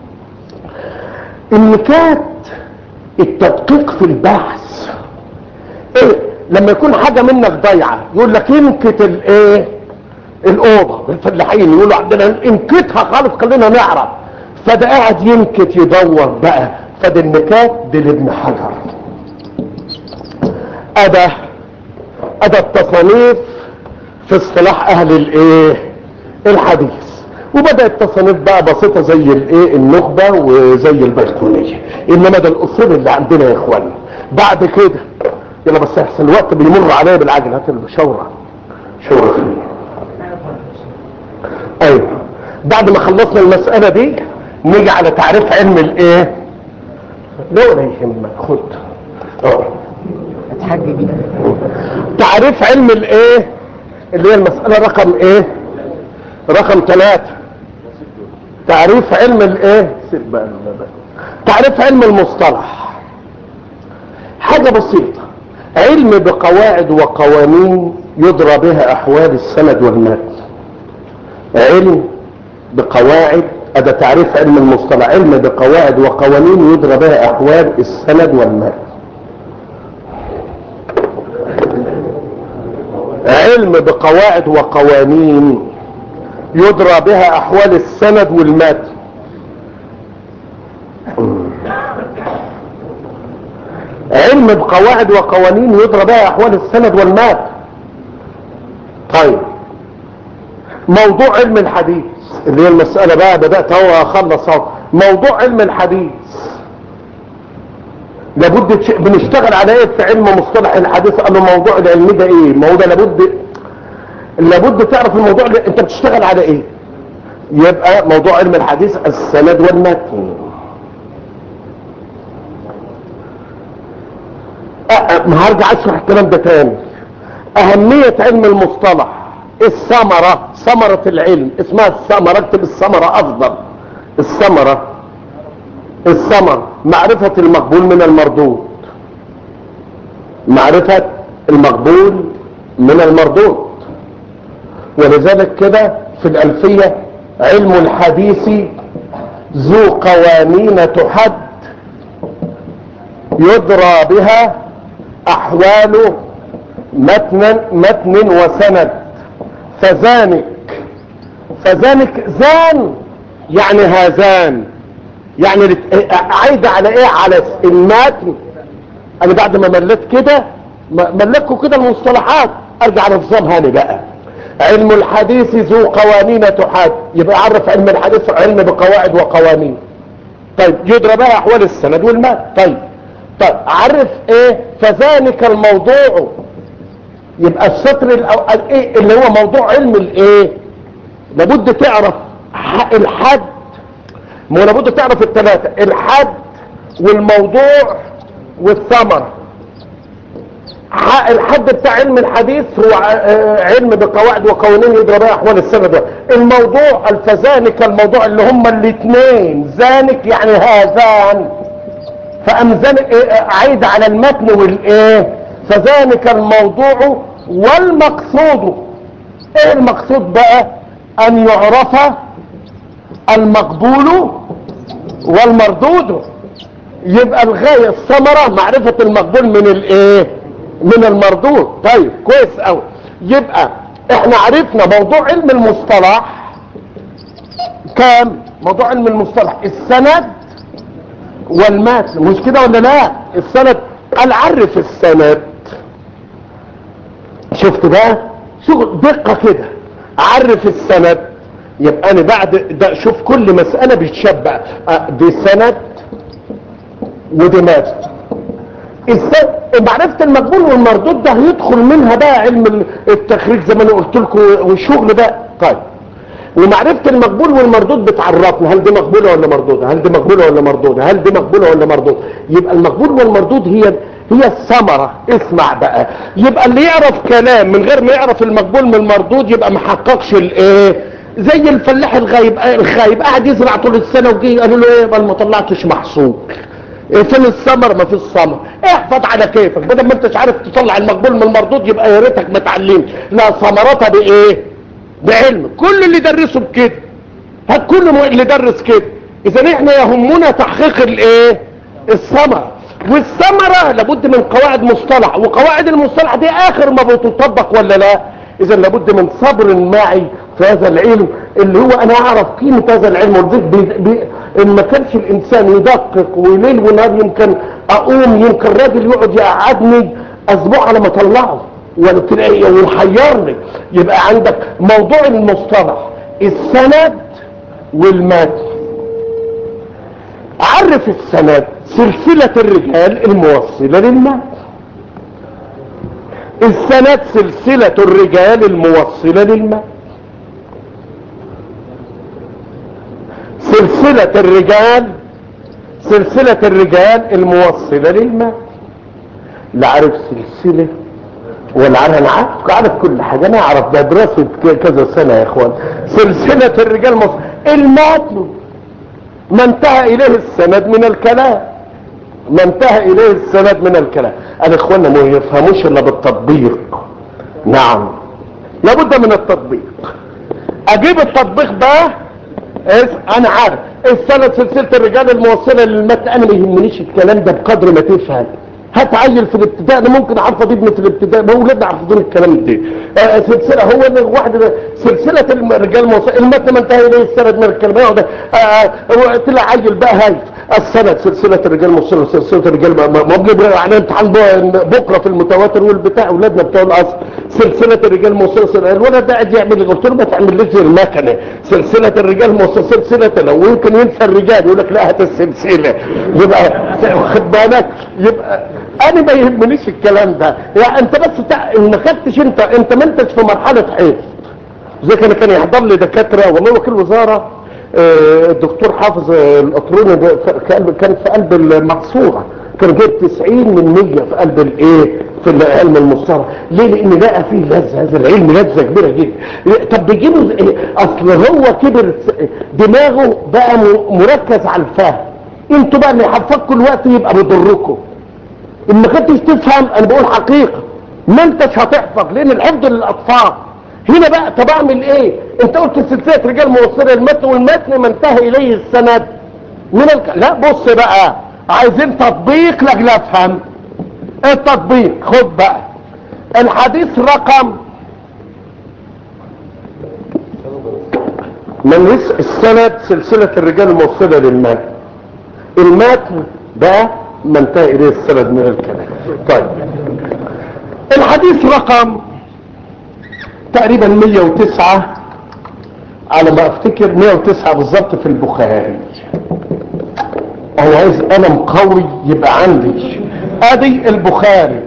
النكات التدقيق في البحث ايه لما يكون حاجة منك ضايعة يقول لك ينكت الايه الاوضة الفلاحين يقولوا عندنا انكتها خالص خلينا نعرف فده قاعد ينكت يدور بقى فده النكات دي لابن حجر ادى ادى التصانيف في اصطلاح اهل الايه الحديث وبدأت تصانيف بقى بسيطة زي الايه النخبة وزي البيتونية انما ده الاصول اللي عندنا يا اخوانا بعد كده يلا بس احسن الوقت بيمر عليا بالعجل هات الشورة شورة ايوه بعد ما خلصنا المسألة دي نيجي على تعريف علم الايه لا ولا يهمك خد اه اتحجج تعريف علم الايه اللي هي المسألة رقم ايه رقم ثلاثة تعريف علم الايه سيب بقى المبادئ. تعريف علم المصطلح حاجة بسيطة علم بقواعد وقوانين يدرى بها احوال السند والمتن علم بقواعد هذا تعريف علم المصطلح علم بقواعد وقوانين يدرى بها احوال السند والمتن علم بقواعد وقوانين يدرى بها احوال السند والمتن علم بقواعد وقوانين يدرى بها احوال السند والمتن طيب موضوع علم الحديث اللي هي المسألة بقى بدأت اهو اخلص اهو موضوع علم الحديث لابد تش... بنشتغل على ايه في علم مصطلح الحديث قالوا موضوع العلم ده ايه ما هو ده لابد لابد تعرف الموضوع ده انت بتشتغل على ايه يبقى موضوع علم الحديث السند والمتن أه ما هرجع اشرح الكلام ده تاني اهمية علم المصطلح الثمرة ثمرة العلم اسمها الثمرة اكتب الثمرة افضل الثمرة الثمر معرفة المقبول من المردود معرفة المقبول من المردود ولذلك كده في الألفية علم الحديث ذو قوانين تحد يدرى بها أحوال متن متن وسند فذانك فذانك زان يعني هذان يعني عايدة على ايه على المتن انا بعد ما مليت كده ملكوا كده المصطلحات ارجع لنظام هاني بقى علم الحديث ذو قوانين تحاد يبقى عرف علم الحديث علم بقواعد وقوانين طيب يدرى بها احوال السند والمتن طيب طيب عرف ايه فذلك الموضوع يبقى السطر الاول ايه اللي هو موضوع علم الايه لابد تعرف ح- الحد ما هو لابد تعرف الثلاثة الحد والموضوع والثمرة ح- الحد بتاع علم الحديث هو ع- آه، علم بقواعد وقوانين يدرى بها احوال السند الموضوع الفزانك الموضوع اللي هما الاثنين زانك يعني هذان فامزان إيه، عايد على المتن والايه فذلك الموضوع والمقصود ايه المقصود بقى ان يعرف المقبول والمردود يبقى الغاية الثمرة معرفة المقبول من الايه من المردود طيب كويس قوي يبقى احنا عرفنا موضوع علم المصطلح كام موضوع علم المصطلح السند والمتن مش كده ولا لا السند قال عرف السند شفت بقى شغل دقة كده عرف السند يبقى انا بعد ده شوف كل مسألة بتشبع آه، دي سند ودي متن الس- معرفة المقبول والمردود ده هيدخل منها بقى علم التخريج زي ما انا قلت لكم والشغل ده طيب ومعرفة المقبول والمردود بتعرفنا هل دي مقبولة ولا مردودة هل دي مقبولة ولا مردودة هل دي مقبولة ولا مردودة يبقى المقبول والمردود هي هي الثمرة اسمع بقى يبقى اللي يعرف كلام من غير ما يعرف المقبول من المردود يبقى ما حققش الايه زي الفلاح الغايب الخايب قاعد يزرع طول السنة وجي قالوا له ايه يبقى ما طلعتش محصول إيه فين الثمر ما فيش ثمر احفظ على كيفك بدل ما انتش عارف تطلع المقبول من المردود يبقى يا ريتك ما تعلمش لا ثمرتها بايه بعلم كل اللي درسه بكده هات كل مو- اللي درس كده اذا احنا يهمنا تحقيق الايه الثمره والثمره لابد من قواعد مصطلح وقواعد المصطلح دي اخر ما بتطبق ولا لا اذا لابد من صبر معي في هذا العلم اللي هو انا اعرف قيمه هذا العلم ولذلك بي بي ان ما كانش الانسان يدقق وليل ونهار يمكن اقوم يمكن راجل يقعد يقعدني اسبوع على ما اطلعه ولا تلاقي ويحيرني يبقى عندك موضوع المصطلح السند والمتن عرف السند سلسلة الرجال الموصلة للمتن السند سلسلة الرجال الموصلة للمتن سلسلة الرجال سلسلة الرجال الموصلة للمتن لا عارف سلسلة ولا عارف انا عارف عارف كل حاجة انا اعرف ده دراسة ك- كذا سنة يا اخوان سلسلة الرجال الموصلة المتن ما انتهى اليه السند من الكلام ما انتهى اليه السند من الكلام انا اخوانا ما يفهموش الا بالتطبيق نعم لابد من التطبيق اجيب التطبيق بقى اس- انا عارف السند سلسلة الرجال الموصلة للمتن انا ما يهمنيش الكلام ده بقدر ما تفهم هتعيل في الابتداء انا ممكن احفظ ابني في الابتداء ما اولادنا حافظين الكلام ده آه سلسله هو اللي واحد ده- سلسله الرجال الموصل المتن ما انتهى اليه السند من الكلام يقعد آه هو طلع عيل بقى هايف السند سلسله الرجال الموصله سلسله الرجال ما ما- ما بنبقى على امتحان ب- بكره في المتواتر والبتاع اولادنا بتوع الاصل سلسله الرجال الموصله سلسلة- الولد ده قاعد يعمل قلت له ما تعملش المكنه سلسله الرجال الموصله سلسله لو يمكن ينسى الرجال يقول لك لا هات السلسله يبقى واخد بالك يبقى انا ما يهمنيش الكلام ده يعني انت بس تع... ما خدتش انت انت ما انتش في مرحله حفظ زي كان كان يحضر لي دكاتره والله وكيل وزاره آه، الدكتور حافظ آه، الاطروني ده ف- كان كان في قلب المقصوره كان جايب 90 من 100 في قلب الايه في علم المصطلح ليه لان لقى فيه لذه هذا العلم لذه كبيره جدا طب بيجيبوا زي- اصل هو كبر س- دماغه بقى م- مركز على الفهم انتوا بقى اللي حفظكم الوقت يبقى بيضركم ان ما كنتش تفهم انا بقول حقيقة ما انتش هتحفظ لان الحفظ للاطفال هنا بقى طب اعمل ايه انت قلت سلسلة رجال موصلة المتن والمتن ما انتهى اليه السند من الك... لا بص بقى عايزين تطبيق لاجل افهم التطبيق خد بقى الحديث رقم من رس السند سلسلة الرجال الموصلة للمتن المتن ده ما انتهى اليه السند من الكلام طيب الحديث رقم تقريبا 109 على ما افتكر 109 بالظبط في البخاري انا عايز قلم قوي يبقى عندي ادي البخاري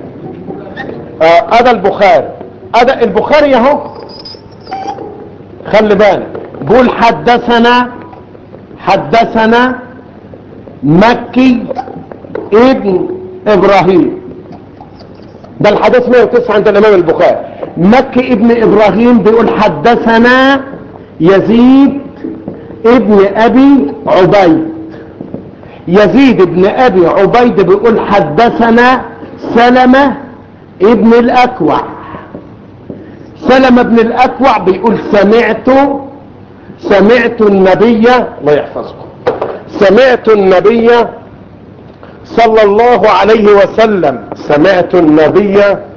آه ادي البخاري ادي البخاري اهو خلي بالك بقول حدثنا حدثنا مكي ابن ابراهيم ده الحديث 109 عند الامام البخاري مكي ابن ابراهيم بيقول حدثنا يزيد ابن ابي عبيد يزيد ابن ابي عبيد بيقول حدثنا سلمة ابن الاكوع سلمة ابن الاكوع بيقول سمعت سمعت النبي الله يحفظكم سمعت النبي صلى الله عليه وسلم سمعت النبي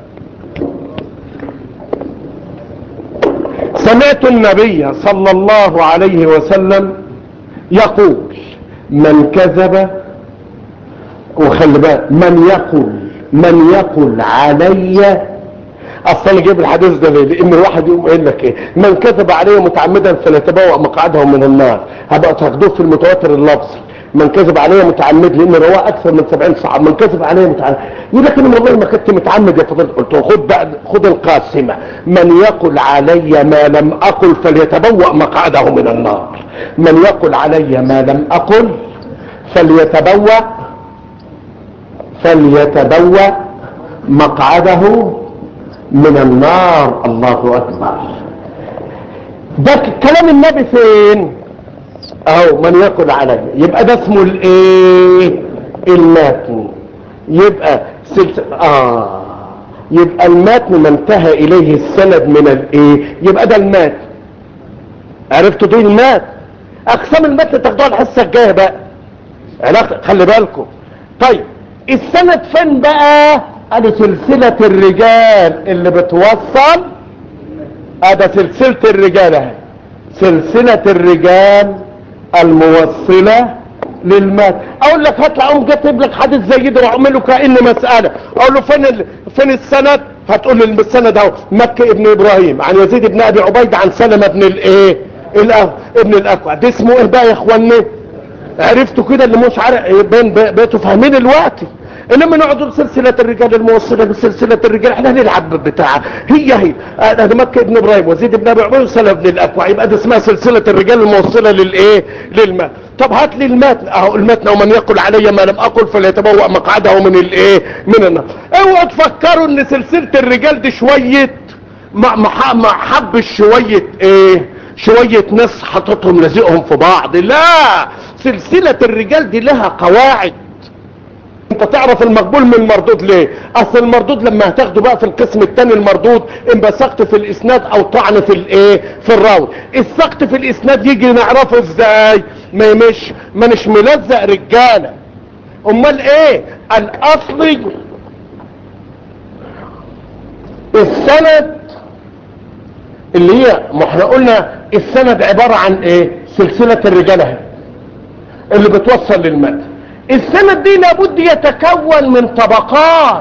سمعت النبي صلى الله عليه وسلم يقول من كذب وخلي بالك من يقول من يقول علي اصلا جيب الحديث ده ليه لان الواحد يقوم قايل لك ايه من كذب علي متعمدا فليتبوأ مقعده من النار هبقى تاخدوه في المتواتر اللفظي من كذب علي متعمد لان رواه اكثر من 70 صحابه من كذب علي متعمد يقول لك انا والله ما كنت متعمد يا فضيله قلت له خد بقى خد القاسمه من يقل علي ما لم اقل فليتبوأ مقعده من النار من يقل علي ما لم اقل فليتبوأ فليتبوأ مقعده من النار الله اكبر ده كلام النبي فين اهو من يقل علي يبقى ده اسمه الايه المتن يبقى سلسلة اه يبقى المتن ما انتهى اليه السند من الايه يبقى ده المتن عرفتوا دي المتن اقسام المتن تاخدوها الحصه الجايه بقى علاقه خلي بالكم طيب السند فين بقى ادي سلسله الرجال اللي بتوصل ادي سلسله الرجال اهي سلسله الرجال الموصلة للمات اقول لك هطلع اقوم كاتب لك حديث زي ده واعمل له كأن مسألة اقول له فين ال... فين السند هتقول لي السند اهو مكي ابن ابراهيم عن يزيد بن ابي عبيد عن سلمة ابن الايه الأه... ابن الاكوع ده اسمه ايه بقى يا اخوانا عرفتوا كده اللي مش عارف بين بقيتوا فاهمين الوقت انما نقعد سلسلة الرجال الموصلة بسلسلة الرجال احنا هنلعب بتاع هي هي هذا مكة ابن ابراهيم وزيد بن ابي عبيد وسلمة بن الاكوع يبقى ده اسمها سلسلة الرجال الموصلة للايه للمات طب هات لي المتن اهو المتن ومن يقل علي ما لم اقل فليتبوأ مقعده من الايه من النار اوعوا تفكروا ان سلسلة الرجال دي شوية ما حبش شوية ايه شوية ناس حطتهم لازقهم في بعض لا سلسلة الرجال دي لها قواعد انت تعرف المقبول من المردود ليه اصل المردود لما هتاخده بقى في القسم الثاني المردود اما سقط في الاسناد او طعن في الايه في الراوي السقط في الاسناد يجي نعرفه ازاي ما مش ما مش ملزق رجاله امال ايه الاصلي السند اللي هي ما احنا قلنا السند عباره عن ايه سلسله الرجال اهي اللي بتوصل للمتن السند دي لابد يتكون من طبقات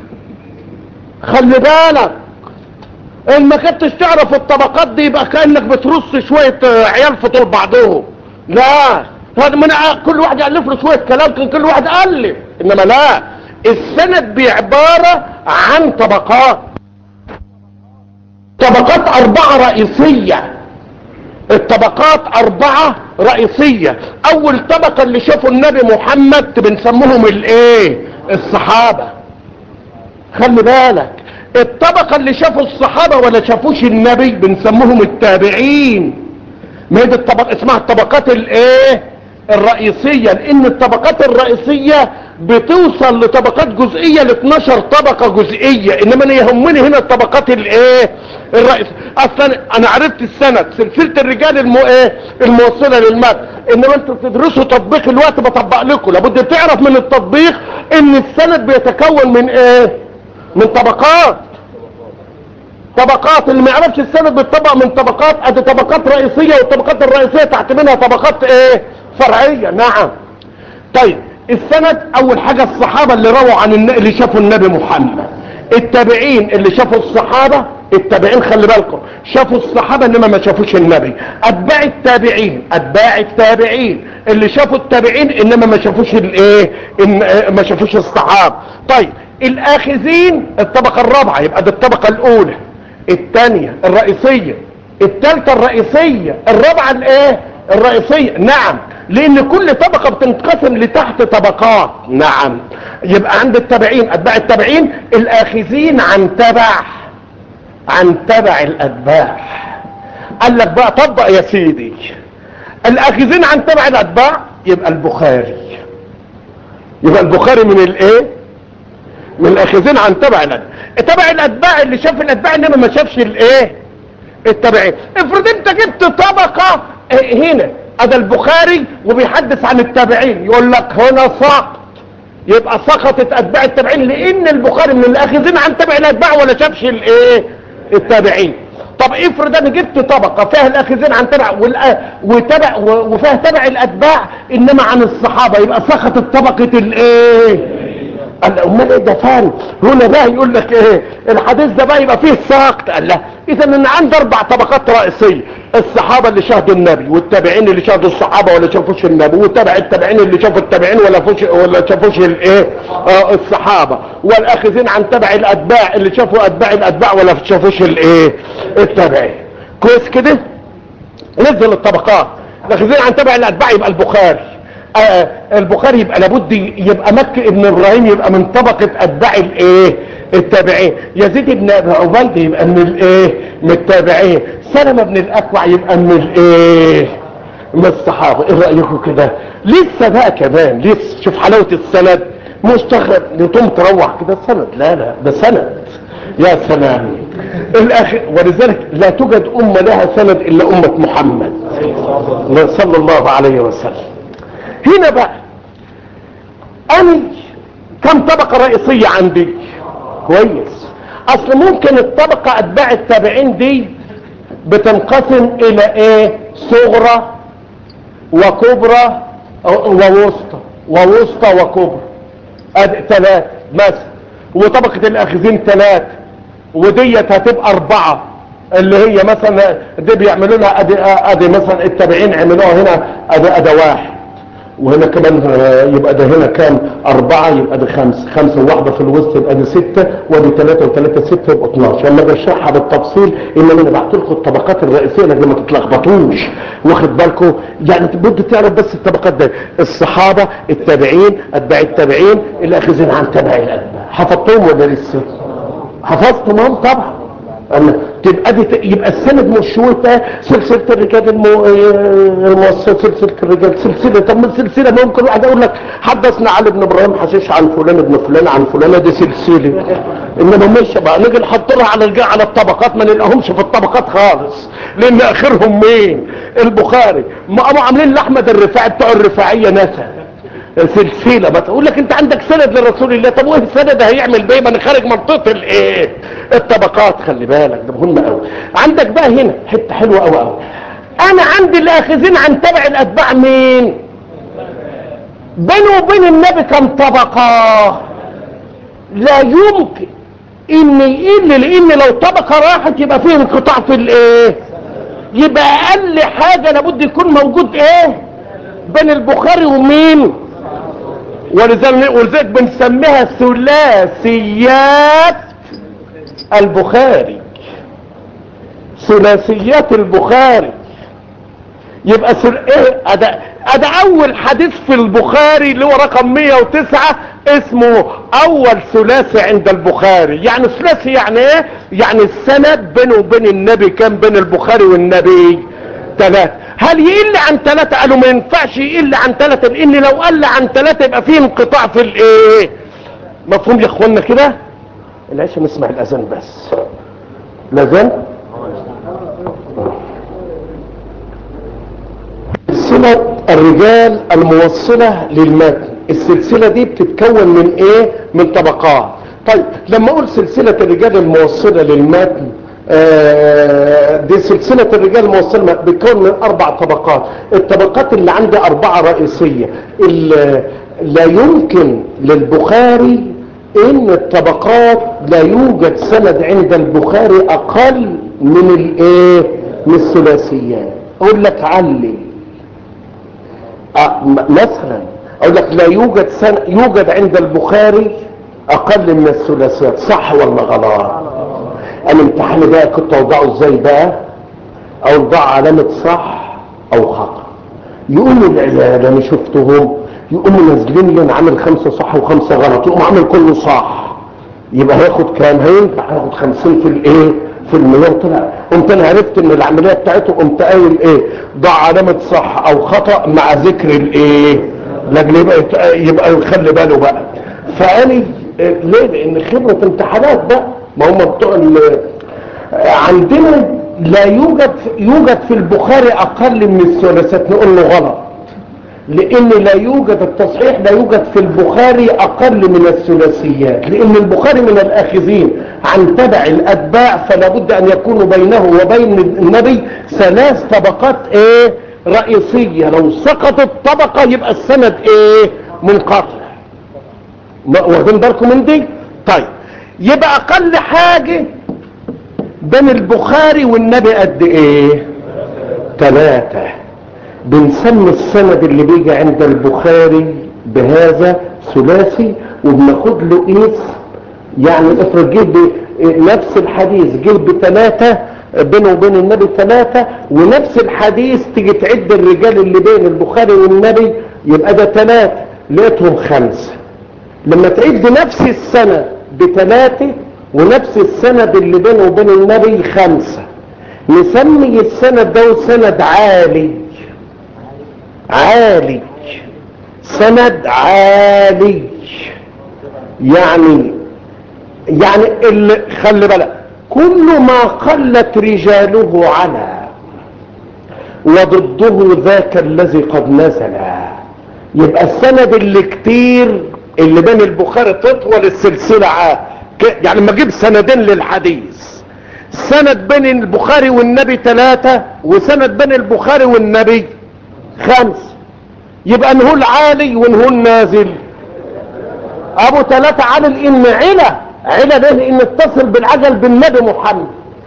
خلي بالك ان ما كنتش تعرف الطبقات دي يبقى كانك بترص شويه عيال في طول بعضهم لا هذا من كل واحد يالف له شويه كلام كان كل واحد الف انما لا السند بعباره عن طبقات طبقات اربعه رئيسيه الطبقات اربعة رئيسية اول طبقة اللي شافوا النبي محمد بنسموهم الايه الصحابة خلي بالك الطبقة اللي شافوا الصحابة ولا شافوش النبي بنسموهم التابعين ما هي دي الطبق اسمها الطبقات الايه الرئيسية لان الطبقات الرئيسية بتوصل لطبقات جزئية ل 12 طبقة جزئية انما انا يهمني هنا الطبقات الايه الرئيسية اصلا انا عرفت السند سلسلة الرجال المو ايه الموصلة للمد انما انتوا بتدرسوا تطبيق الوقت بطبق لكم لابد تعرف من التطبيق ان السند بيتكون من ايه من طبقات طبقات اللي ما يعرفش السند بيتطبق من طبقات ادي طبقات رئيسية والطبقات الرئيسية تحت منها طبقات ايه فرعية نعم طيب السند اول حاجة الصحابة اللي رووا عن الن... اللي شافوا النبي محمد التابعين اللي شافوا الصحابة التابعين خلي بالكم شافوا الصحابة انما ما شافوش النبي اتباع التابعين اتباع التابعين اللي شافوا التابعين انما ما شافوش الايه إن... ما شافوش الصحابة طيب الاخذين الطبقة الرابعة يبقى دي الطبقة الاولى الثانية الرئيسية الثالثة الرئيسية الرابعة الايه الرئيسية نعم لان كل طبقة بتنقسم لتحت طبقات نعم يبقى عند التابعين اتباع التابعين الاخذين عن تبع عن تبع الاتباع قال لك بقى طبق يا سيدي الاخذين عن تبع الاتباع يبقى البخاري يبقى البخاري من الايه من الاخذين عن تبع الاتباع تبع الاتباع اللي شاف الاتباع انما ما شافش الايه التابعين افرض انت جبت طبقة هنا ادى البخاري وبيحدث عن التابعين يقول لك هنا سقط يبقى سقطت اتباع التابعين لان البخاري من الاخذين عن تبع الاتباع ولا شافش الايه التابعين طب افرض انا جبت طبقة فيها الاخذين عن تبع وتبع وفيها تبع الاتباع انما عن الصحابة يبقى سقطت طبقة الايه قال امال ايه ده فارق هنا بقى يقول لك ايه الحديث ده بقى يبقى فيه ساقط قال لا اذا ان عندي اربع طبقات رئيسيه الصحابه اللي شاهدوا النبي والتابعين اللي شاهدوا الصحابه ولا شافوش النبي وتابع التابعين اللي شافوا التابعين ولا فوش ولا شافوش الايه آه الصحابه والاخذين عن تبع الاتباع اللي شافوا اتباع الاتباع ولا شافوش الايه التابعين كويس كده نزل الطبقات الاخذين عن تبع الاتباع يبقى البخاري آه البخاري يبقى لابد يبقى مكي ابن ابراهيم يبقى من طبقة اتباع الايه التابعين يزيد ابن ابي عبيد يبقى من الايه من التابعين سلمة بن الاكوع يبقى من الايه من الصحابة ايه رأيكم كده لسه بقى كمان لسه شوف حلاوة السند مستغرب لتقوم تروح كده سند لا لا ده سند يا سلام الأخ... ولذلك لا توجد أمة لها سند إلا أمة محمد صلى الله عليه وسلم هنا بقى أنا كم طبقة رئيسية عندي كويس أصل ممكن الطبقة أتباع التابعين دي بتنقسم إلى إيه صغرى وكبرى ووسطى ووسطى وكبرى ثلاثة مثلا وطبقة الأخذين ثلاثة وديت هتبقى أربعة اللي هي مثلا دي بيعملوا لها ادي ادي مثلا التابعين عملوها هنا ادي ادي واحد وهنا كمان يبقى ده هنا كام اربعة يبقى ده خمسة خمسة وواحدة في الوسط يبقى ده ستة ودي ثلاثة وثلاثة ستة يبقى 12 لما بشرحها بالتفصيل انما انا بعت لكم الطبقات الرئيسية لكن ما تتلخبطوش واخد بالكم يعني بدوا تعرف بس الطبقات دي الصحابة التابعين اتباع التابعين الاخذين عن تبع الاتباع حفظتهم ولا لسه حفظتهم هم طبعا أما تبقى دي يبقى السند مشوته سلسله الرجال المو... الموصل سلسله الرجال سلسله طب ما سلسله ممكن واحد يقول لك حدثنا علي بن ابراهيم حشيش عن فلان ابن فلان عن فلانه دي سلسله انما مش بقى نيجي نحط لها على الج... على الطبقات ما نلاقيهمش في الطبقات خالص لان اخرهم مين البخاري ما قاموا عاملين لاحمد الرفاعي بتوع الرفاعيه نسب سلسلة بس اقول لك انت عندك سند لرسول الله طب وايه السند ده هيعمل بيه ما انا خارج منطقه الايه الطبقات خلي بالك ده مهم قوي عندك بقى هنا حته حلوه قوي قوي انا عندي الاخذين عن تبع الاتباع مين بينه وبين النبي كم طبقه لا يمكن ان يقل لان لو طبقه راحت يبقى فيه انقطاع في الايه يبقى اقل حاجه لابد يكون موجود ايه بين البخاري ومين ولذلك ولذلك بنسميها ثلاثيات البخاري ثلاثيات البخاري يبقى سل... ايه أدا... أدا اول حديث في البخاري اللي هو رقم 109 اسمه اول ثلاثي عند البخاري يعني ثلاثي يعني ايه يعني السند بينه وبين النبي كان بين البخاري والنبي ثلاثة هل يقل عن ثلاثة قالوا ما ينفعش يقل عن ثلاثة لان لو قل عن ثلاثة يبقى فيه انقطاع في الايه مفهوم يا اخوانا كده العيش نسمع الاذان بس الاذان سلسلة الرجال الموصلة للمتن السلسلة دي بتتكون من ايه من طبقات طيب لما اقول سلسلة الرجال الموصلة للمتن آه دي سلسلة الرجال الموصلة بتكون من اربع طبقات الطبقات اللي عندي اربعة رئيسية لا يمكن للبخاري ان الطبقات لا يوجد سند عند البخاري اقل من الايه من الثلاثيات اقول لك علي أه مثلا اقول لك لا يوجد سن... يوجد عند البخاري اقل من الثلاثيات صح ولا غلط الامتحان بقى كنت اوضعه ازاي بقى او ضع علامة صح او خطأ يقوموا العيال انا شفتهم يقوموا نازلين لي انا عامل خمسة صح وخمسة غلط يقوم عامل كله صح يبقى هياخد كام هينفع هياخد خمسين في الايه في المية طلع قمت انا عرفت ان العملية بتاعته قمت قايل ايه ضع علامة صح او خطأ مع ذكر الايه لاجل يبقى يبقى يخلي باله بقى فاني ليه لان خبرة امتحانات بقى ما هم بتوع ال- عندنا لا يوجد يوجد في البخاري اقل من الثلاثات نقول له غلط لان لا يوجد التصحيح لا يوجد في البخاري اقل من الثلاثيات لان البخاري من الاخذين عن تبع الاتباع فلا بد ان يكون بينه وبين النبي ثلاث طبقات ايه رئيسية لو سقطت طبقة يبقى السند ايه منقطع ما- واخدين بالكم من دي طيب يبقى اقل حاجة بين البخاري والنبي قد ايه ثلاثة بنسمي السند اللي بيجي عند البخاري بهذا ثلاثي وبناخد له اسم يعني افرض جه ب- نفس الحديث جه بثلاثة بينه وبين النبي ثلاثة ونفس الحديث تيجي تعد الرجال اللي بين البخاري والنبي يبقى ده ثلاثة لقيتهم خمسة لما تعد نفس السند بثلاثة ونفس السند اللي بينه وبين النبي خمسة نسمي السند ده سند عالي عالي سند عالي يعني يعني اللي خلي بالك كل ما قلت رجاله على وضده ذاك الذي قد نزل يبقى السند اللي كتير اللي بين البخاري تطول السلسلة ع- ك- يعني لما اجيب سندين للحديث سند بين البخاري والنبي ثلاثة وسند بين البخاري والنبي خمس يبقى نقول عالي ونقول نازل ابو ثلاثة عالي لان علا علا ده لان اتصل بالعجل بالنبي محمد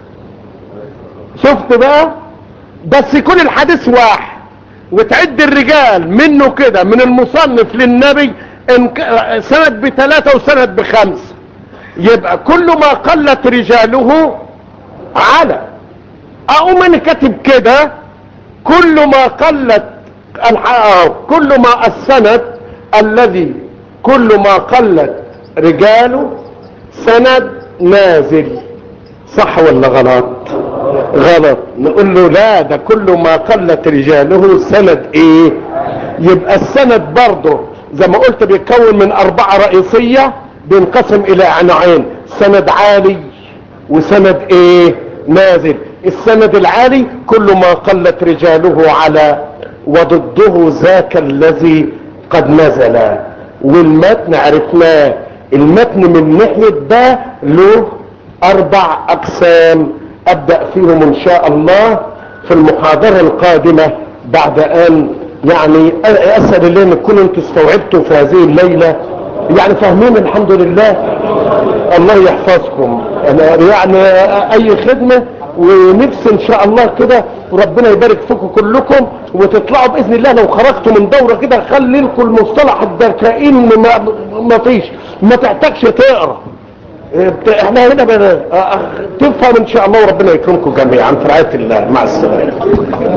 شفت بقى بس يكون الحديث واحد وتعد الرجال منه كده من المصنف للنبي إن ك- سند بثلاثة وسند بخمسة يبقى كل ما قلت رجاله على اقوم انا كاتب كده كل ما قلت الح- كل ما السند الذي كل ما قلت رجاله سند نازل صح ولا غلط غلط نقول له لا ده كل ما قلت رجاله سند ايه يبقى السند برضه زي ما قلت بيتكون من اربعة رئيسية بينقسم الى نوعين سند عالي وسند ايه نازل السند العالي كل ما قلت رجاله على وضده ذاك الذي قد نزل والمتن عرفناه المتن من ناحية ده له اربع اقسام ابدأ فيهم ان شاء الله في المحاضرة القادمة بعد ان يعني اسأل الله ان تكونوا انتوا استوعبتوا في هذه الليلة يعني فاهمين الحمد لله الله يحفظكم أنا يعني اي خدمة ونفسي ان شاء الله كده وربنا يبارك فيكم كلكم وتطلعوا باذن الله لو خرجتوا من دورة كده خلي لكم المصطلح ده كأن ما, ما فيش ما تحتاجش تقرا بت- احنا هنا بن- اه- اه- تفهم ان شاء الله وربنا يكرمكم جميعا في رعاية الله مع السلامة